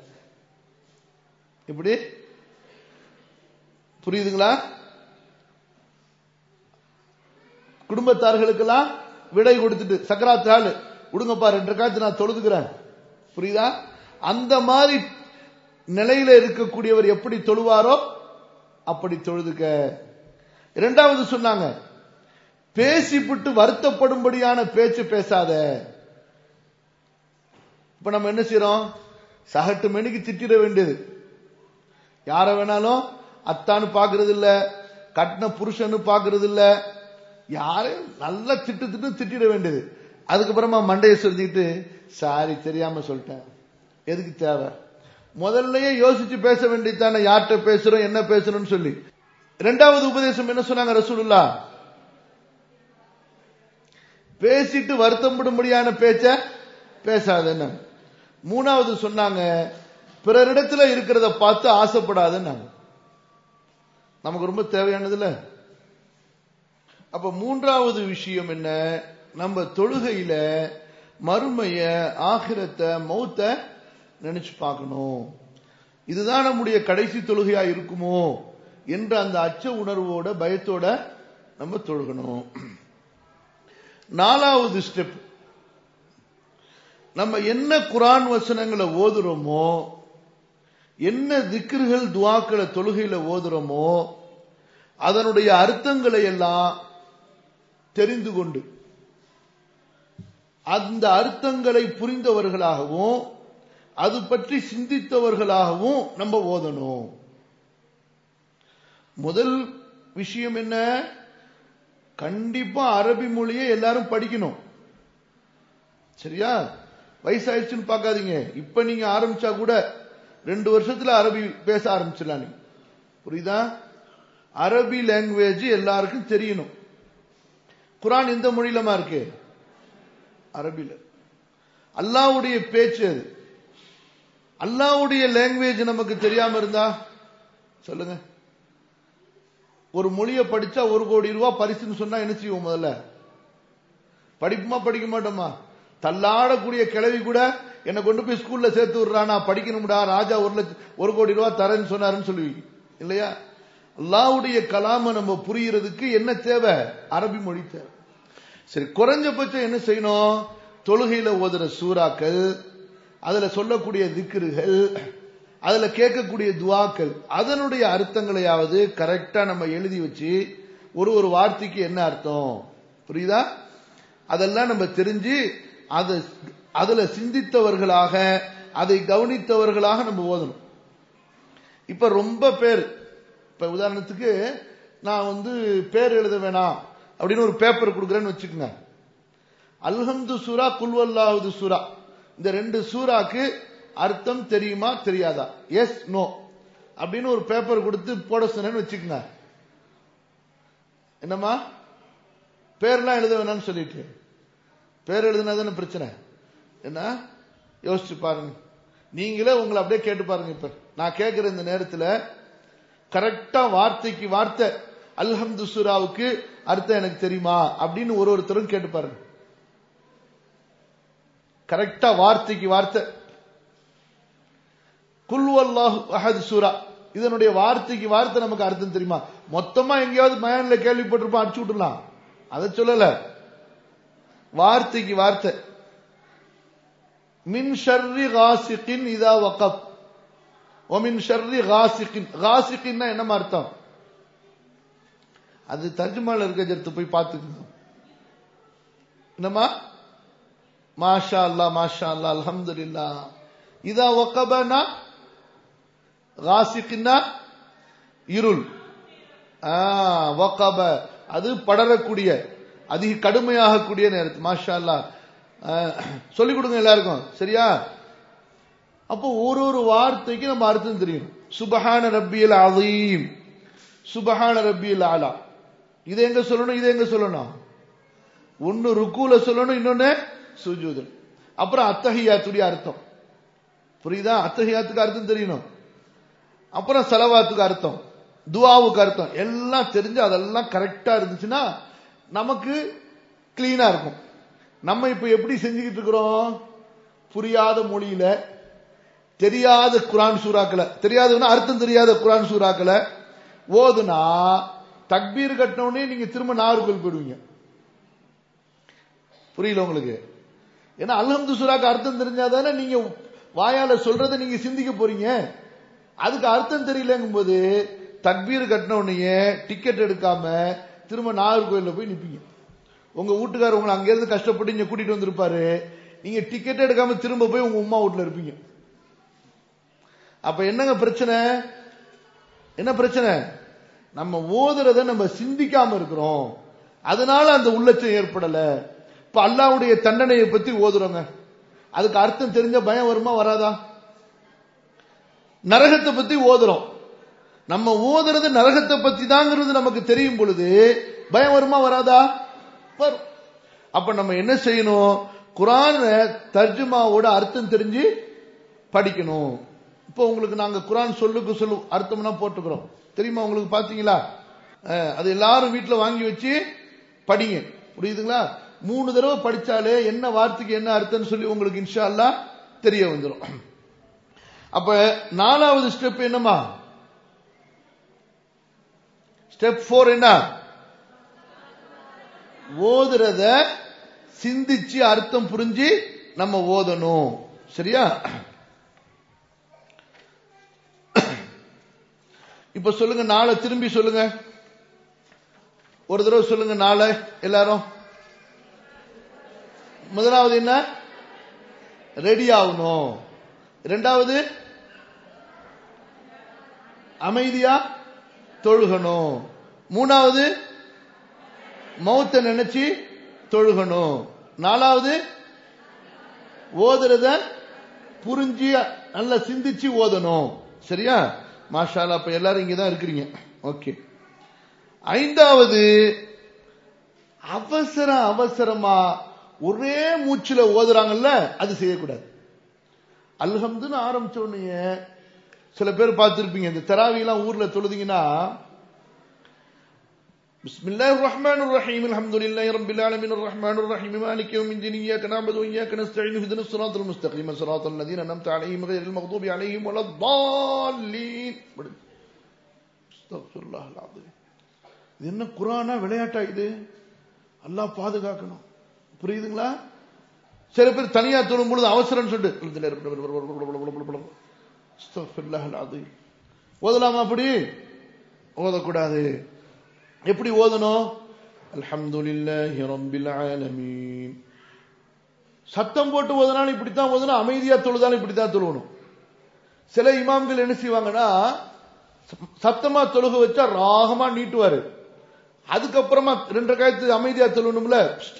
எப்படி புரியுதுங்களா குடும்பத்தார்களுக்கெல்லாம் விடை கொடுத்துட்டு சக்கராத்தாள் விடுங்கப்பா ரெண்டு காத்து நான் தொழுதுக்கிறேன் புரியுதா அந்த மாதிரி நிலையில இருக்கக்கூடியவர் எப்படி தொழுவாரோ அப்படி தொழுதுக்க இரண்டாவது சொன்னாங்க பேசிவிட்டு வருத்தப்படும்படியான பேச்சு பேசாத இப்ப நம்ம என்ன செய்யறோம் சகட்டு மணிக்கு திட்டிட வேண்டியது யார வேணாலும் அத்தான்னு பாக்குறது இல்ல கட்டின புருஷன்னு பாக்குறது இல்ல யாரையும் நல்லா திட்டு திட்டு திட்டிட வேண்டியது அதுக்கப்புறமா மண்டையை சொல்லிட்டு சாரி தெரியாம சொல்லிட்டேன் எதுக்கு தேவை முதல்லயே யோசிச்சு பேச வேண்டியதானே யார்கிட்ட பேசுறோம் என்ன பேசுறோம்னு சொல்லி இரண்டாவது உபதேசம் என்ன சொன்னாங்க ரசூலுல்லா பேசிட்டு வருத்தப்படும்படியான பேச்ச பேசாதன்னு மூணாவது சொன்னாங்க பிறரிடத்துல இருக்கிறத பார்த்து ஆசைப்படாதுன்னாங்க நமக்கு ரொம்ப தேவையானதுல அப்ப மூன்றாவது விஷயம் என்ன நம்ம தொழுகையில மறுமைய ஆகிரத்தை மௌத்த நினைச்சு பார்க்கணும் இதுதான் நம்முடைய கடைசி தொழுகையா இருக்குமோ என்ற அந்த அச்ச உணர்வோட பயத்தோட நம்ம தொழுகணும் நாலாவது ஸ்டெப் நம்ம என்ன குரான் வசனங்களை ஓதுறோமோ என்ன திக்ருகள் துவாக்களை தொழுகையில ஓதுறோமோ அதனுடைய அர்த்தங்களை எல்லாம் தெரிந்து கொண்டு அந்த அர்த்தங்களை புரிந்தவர்களாகவும் அது பற்றி சிந்தித்தவர்களாகவும் நம்ம ஓதணும் முதல் விஷயம் என்ன கண்டிப்பா அரபி மொழியை எல்லாரும் படிக்கணும் சரியா வயசாயிடுச்சுன்னு பார்க்காதீங்க இப்ப நீங்க ஆரம்பிச்சா கூட ரெண்டு வருஷத்துல அரபி பேச ஆரம்பிச்சிடலாம் நீங்க புரியுதா அரபி லாங்குவேஜ் எல்லாருக்கும் தெரியணும் குரான் எந்த மொழியிலமா இருக்கு அரபில அல்லாவுடைய பேச்சு அது அல்லாவுடைய லாங்குவேஜ் நமக்கு தெரியாம இருந்தா சொல்லுங்க ஒரு மொழியை படிச்சா ஒரு கோடி ரூபாய் பரிசுன்னு சொன்னா என்ன செய்வோம் முதல்ல படிப்புமா படிக்க மாட்டோமா தள்ளாடக்கூடிய கிழவி கூட என்னை கொண்டு போய் ஸ்கூல்ல சேர்த்து விடுறானா படிக்கணும்டா ராஜா ஒரு லட்சம் ஒரு கோடி ரூபாய் தரேன்னு சொன்னாருன்னு சொல்லுவீங்க இல்லையா அல்லாவுடைய கலாம நம்ம புரியறதுக்கு என்ன தேவை அரபி மொழி தேவை சரி குறைஞ்சபட்சம் என்ன செய்யணும் தொழுகையில ஓதுற சூறாக்கள் அதுல சொல்லக்கூடிய திக்ருகள் அதுல கேட்கக்கூடிய துவாக்கள் அதனுடைய அர்த்தங்களையாவது கரெக்டா நம்ம எழுதி வச்சு ஒரு ஒரு வார்த்தைக்கு என்ன அர்த்தம் புரியுதா அதெல்லாம் நம்ம தெரிஞ்சு அதை அதுல சிந்தித்தவர்களாக அதை கவனித்தவர்களாக நம்ம ஓதணும் இப்ப ரொம்ப பேர் இப்ப உதாரணத்துக்கு நான் வந்து பேர் எழுத வேணாம் அப்படின்னு ஒரு பேப்பர் கொடுக்குறேன்னு வச்சுக்கோங்க அல்ஹம்து சூரா குல்வல்லாவது சூரா இந்த ரெண்டு சூறாக்கு அர்த்தம் தெரியுமா தெரியாதா எஸ் நோ அப்படின்னு ஒரு பேப்பர் கொடுத்து போட சொன்னேன்னு வச்சுக்கோங்க என்னம்மா பேர்லாம் எழுத வேணாம்னு சொல்லிட்டு பேர் எழுதுனா தானே பிரச்சனை என்ன யோசிச்சு பாருங்க நீங்களே உங்களை அப்படியே கேட்டு பாருங்க இப்ப நான் கேட்கிற இந்த நேரத்தில் கரெக்டா வார்த்தைக்கு வார்த்தை அல்ஹம்து சூராவுக்கு அர்த்தம் எனக்கு தெரியுமா அப்படின்னு ஒரு ஒருத்தரும் கேட்டு பாருங்க கரெக்டா வார்த்தைக்கு வார்த்தை குல்வல்லாஹு அஹத் சூரா இதனுடைய வார்த்தைக்கு வார்த்தை நமக்கு அர்த்தம் தெரியுமா மொத்தமா எங்கேயாவது மயான்ல கேள்விப்பட்டிருப்போம் அடிச்சு விட்டுலாம் அதை சொல்லல வார்த்தைக்கு வார்த்தை மின் ஷர்ரி காசிக்கின் இதா வகப் ஒமின் ஷர்ரி காசிக்கின் காசிக்கின்னா என்னமா அர்த்தம் அது தர்ஜுமால இருக்க ஜெருத்து போய் பார்த்துக்கணும் என்னமா மாஷா அல்லா மாஷா அல்லா அல்ஹம்துலில்லா இதா வக்கபனா காசிக்கின்னா இருள் வக்கப அது படரக்கூடிய அதிக கடுமையாக கூடிய நேரத்து மாஷா அல்லா சொல்லிக் கொடுங்க எல்லாருக்கும் சரியா அப்போ ஒரு ஒரு வார்த்தைக்கு நம்ம அர்த்தம் தெரியும் சுபஹான ரப்பியல் அதீம் சுபஹான ரப்பியல் ஆலா இது எங்க சொல்லணும் இது எங்க சொல்லணும் ஒன்னு ருக்குல சொல்லணும் இன்னொன்னு சுஜூதல் அப்புறம் அத்தஹியாத்துடைய அர்த்தம் புரியுதா அத்தஹியாத்துக்கு அர்த்தம் தெரியணும் அப்புறம் செலவாத்துக்கு அர்த்தம் துவாவுக்கு அர்த்தம் எல்லாம் தெரிஞ்சு அதெல்லாம் கரெக்டா இருந்துச்சுன்னா நமக்கு கிளீனா இருக்கும் நம்ம இப்ப எப்படி செஞ்சுக்கிட்டு இருக்கிறோம் புரியாத மொழியில தெரியாத குரான் சூறாக்களை தெரியாதவனா அர்த்தம் தெரியாத குரான் சூறாக்களை ஓதுனா தக்பீர் கட்டினோடனே நீங்க திரும்ப நாகர்கோவில் போயிடுவீங்க புரியல உங்களுக்கு ஏன்னா அல்ஹம்து சூறாக்கு அர்த்தம் தெரிஞ்சாதானே நீங்க வாயால சொல்றதை நீங்க சிந்திக்க போறீங்க அதுக்கு அர்த்தம் தெரியலங்கும் போது தக்பீர் கட்டின உடனே டிக்கெட் எடுக்காம திரும்ப நாகர்கோயில்ல போய் நிப்பீங்க உங்க வீட்டுக்காரர் உங்களை அங்கிருந்து கஷ்டப்பட்டு இங்க கூட்டிட்டு வந்திருப்பாரு நீங்க டிக்கெட் எடுக்காம திரும்ப போய் உங்க உமா வீட்டுல இருப்பீங்க அப்ப என்னங்க பிரச்சனை என்ன பிரச்சனை நம்ம ஓதுறத நம்ம சிந்திக்காம இருக்கிறோம் அதனால அந்த உள்ளச்சம் ஏற்படல இப்ப அல்லாவுடைய தண்டனையை பத்தி ஓதுறோங்க அதுக்கு அர்த்தம் தெரிஞ்ச பயம் வருமா வராதா நரகத்தை பத்தி ஓதுறோம் நம்ம ஓதுறது நரகத்தை பத்தி தாங்கிறது நமக்கு தெரியும் பொழுது பயம் வருமா வராதா வரும் அப்ப நம்ம என்ன செய்யணும் குரான தர்ஜுமாவோட அர்த்தம் தெரிஞ்சு படிக்கணும் இப்போ உங்களுக்கு நாங்க குரான் சொல்லுக்கு சொல்லு அர்த்தம்னா போட்டுக்கிறோம் தெரியுமா உங்களுக்கு பாத்தீங்களா அஹ், அது எல்லாரும் வீட்டுல வாங்கி வச்சு படிங்க புரியுதுங்களா மூணு தடவை படிச்சாலே என்ன வார்த்தைக்கு என்ன அர்த்தம்னு சொல்லி உங்களுக்கு இன்ஷா அல்லாஹ் தெரிய வந்துடும் அப்ப நாலாவது ஸ்டெப் என்னமா ஸ்டெப் போர் என்ன ஓதுறத சிந்திச்சு அர்த்தம் புரிஞ்சு நம்ம ஓதணும் சரியா இப்ப சொல்லுங்க நாளை திரும்பி சொல்லுங்க ஒரு தடவை சொல்லுங்க நாளை எல்லாரும் முதலாவது என்ன ரெடி ஆகணும் இரண்டாவது அமைதியா தொழுகணும் மூணாவது மௌத்த நினைச்சு தொழுகணும் நாலாவது ஓதுறத புரிஞ்சு நல்லா சிந்திச்சு ஓதணும் சரியா மாஷாலா அப்ப எல்லாரும் இங்க தான் இருக்கிறீங்க ஓகே ஐந்தாவது அவசர அவசரமா ஒரே மூச்சுல ஓதுறாங்கல்ல அது செய்யக்கூடாது அல்ஹம்துன்னு ஆரம்பிச்ச உடனே சில பேர் பார்த்திருப்பீங்க இந்த தராவிலாம் ஊர்ல தொழுதீங்கன்னா بسم الله الرحمن الرحيم الحمد لله رب العالمين الرحمن الرحيم مالك يوم الدين إياك نعبد وإياك نستعين اهدنا الصراط المستقيم صراط الذين أنعمت عليهم غير المغضوب عليهم ولا الضالين استغفر الله العظيم இது என்ன குரானா விளையாட்டா இது அல்லாஹ் பாதுகாக்கணும் புரியுதுங்களா சில பேர் தனியா தொழும் பொழுது அவசரம் சொல்லிட்டு அஸ்தக்ஃபிருல்லாஹ் அல்-அஸீம். ஓதலாமா அப்படி ஓதக்கூடாது எப்படி ஓதணும் அல்ஹம்துலில்லாஹி ரப்பில் ஆலமீன் சத்தம் போட்டு ஓதுனாலும் இப்படித்தான் ஓதணும் அமைதியா தொழுதாலும் இப்படித்தான் தொழுவணும் சில இமாம்கள் என்ன செய்வாங்கன்னா சத்தமா தொழுக வச்சா ராகமா நீட்டுவாரு அதுக்கப்புறமா ரெண்டு காயத்து அமைதியா தொழுவணும்ல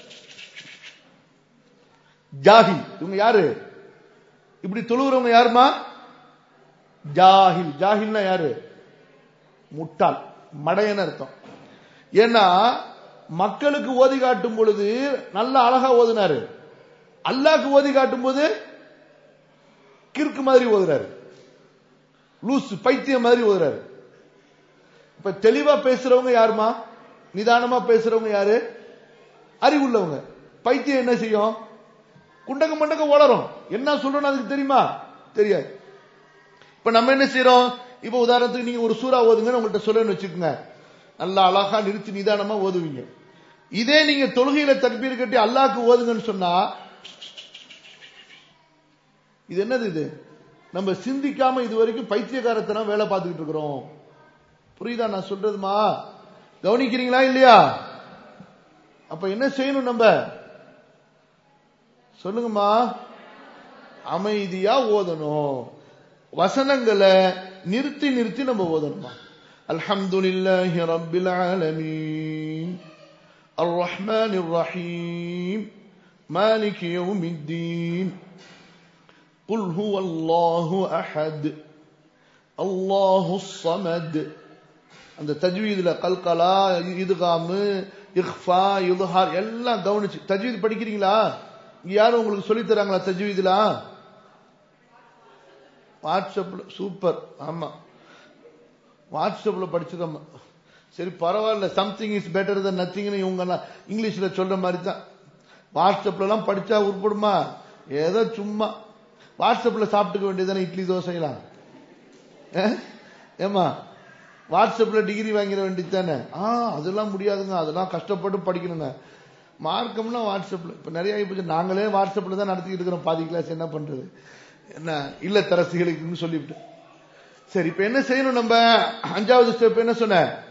ஜாஹில் இவங்க யாரு இப்படி தொழுகிறவங்க யாருமா ஜாஹில் ஜாஹில்னா யாரு முட்டாள் மடையன்னு அர்த்தம் ஏன்னா மக்களுக்கு ஓதி காட்டும் பொழுது நல்ல அழகா ஓதினாரு அல்லாக்கு ஓதி காட்டும் போது கிறுக்கு மாதிரி ஓதுறாரு லூஸ் பைத்தியம் மாதிரி ஓதுறாரு இப்ப தெளிவா பேசுறவங்க யாருமா நிதானமா பேசுறவங்க யாரு அறிவுள்ளவங்க பைத்தியம் என்ன செய்யும் குண்டக்க மண்டக்க வளரும் என்ன சொல்லணும் அதுக்கு தெரியுமா தெரியாது இப்ப நம்ம என்ன செய்யறோம் இப்ப உதாரணத்துக்கு நீங்க ஒரு சூறா ஓதுங்கன்னு உங்கள்கிட்ட சொல்லணும்னு வச்சுக்கோங்க நல்லா அழகா நிறுத்தி நிதானமா ஓதுவீங்க இதே நீங்க தொழுகையில தக்பீர் கட்டி அல்லாஹ்க்கு ஓதுங்கன்னு சொன்னா இது என்னது இது நம்ம சிந்திக்காம இது வரைக்கும் பைத்தியக்காரத்தனம் வேலை பார்த்துக்கிட்டு இருக்கிறோம் புரியுதா நான் சொல்றதுமா கவனிக்கிறீங்களா இல்லையா அப்ப என்ன செய்யணும் நம்ம சொல்லுங்கம்மா அமைதியா ஓதணும் வசனங்களை நிறுத்தி நிறுத்தி நம்ம ஓதணுமா அல்ஹம்துலில்லாஹி ரப்பில் ஆலமீன் الرحمن الرحيم مالك يوم الدين قل هو الله أحد الله الصمد அந்த தஜ்வீதுல கல்கலா இதுகாமு இஹ்ஃபா இதுஹார் எல்லாம் கவனிச்சு தஜ்வீத் படிக்கிறீங்களா இங்க யாரும் உங்களுக்கு சொல்லி தராங்களா தஜ்வீதுல வாட்ஸ்அப்ல சூப்பர் ஆமா வாட்ஸ்அப்ல படிச்சிருக்கோம் சரி பரவாயில்ல சம்திங் இஸ் பெட்டர் than நத்திங்னு இவங்க எல்லாம் இங்கிலீஷ்ல சொல்ற மாதிரி தான் வாட்ஸ்அப்ல எல்லாம் படிச்சா உருப்படுமா ஏதோ சும்மா வாட்ஸ்அப்ல சாப்பிட்டுக்க வேண்டியதானே இட்லி தோசைலாம் அஹ்? ஏம்மா வாட்ஸ்அப்ல டிகிரி வாங்கிட வேண்டியது தானே ஆ அதெல்லாம் முடியாதுங்க அதெல்லாம் கஷ்டப்பட்டு படிக்கணுங்க மார்க்கம்னா வாட்ஸ்அப்ல இப்ப நிறைய ஆகி போச்சு நாங்களே வாட்ஸ்அப்ல தான் நடத்திக்கிட்டு இருக்கிறோம் பாதி கிளாஸ் என்ன பண்றது என்ன இல்ல தரசிகளுக்குன்னு சொல்லிவிட்டு சரி இப்ப என்ன செய்யணும் நம்ம அஞ்சாவது ஸ்டெப் என்ன சொன்ன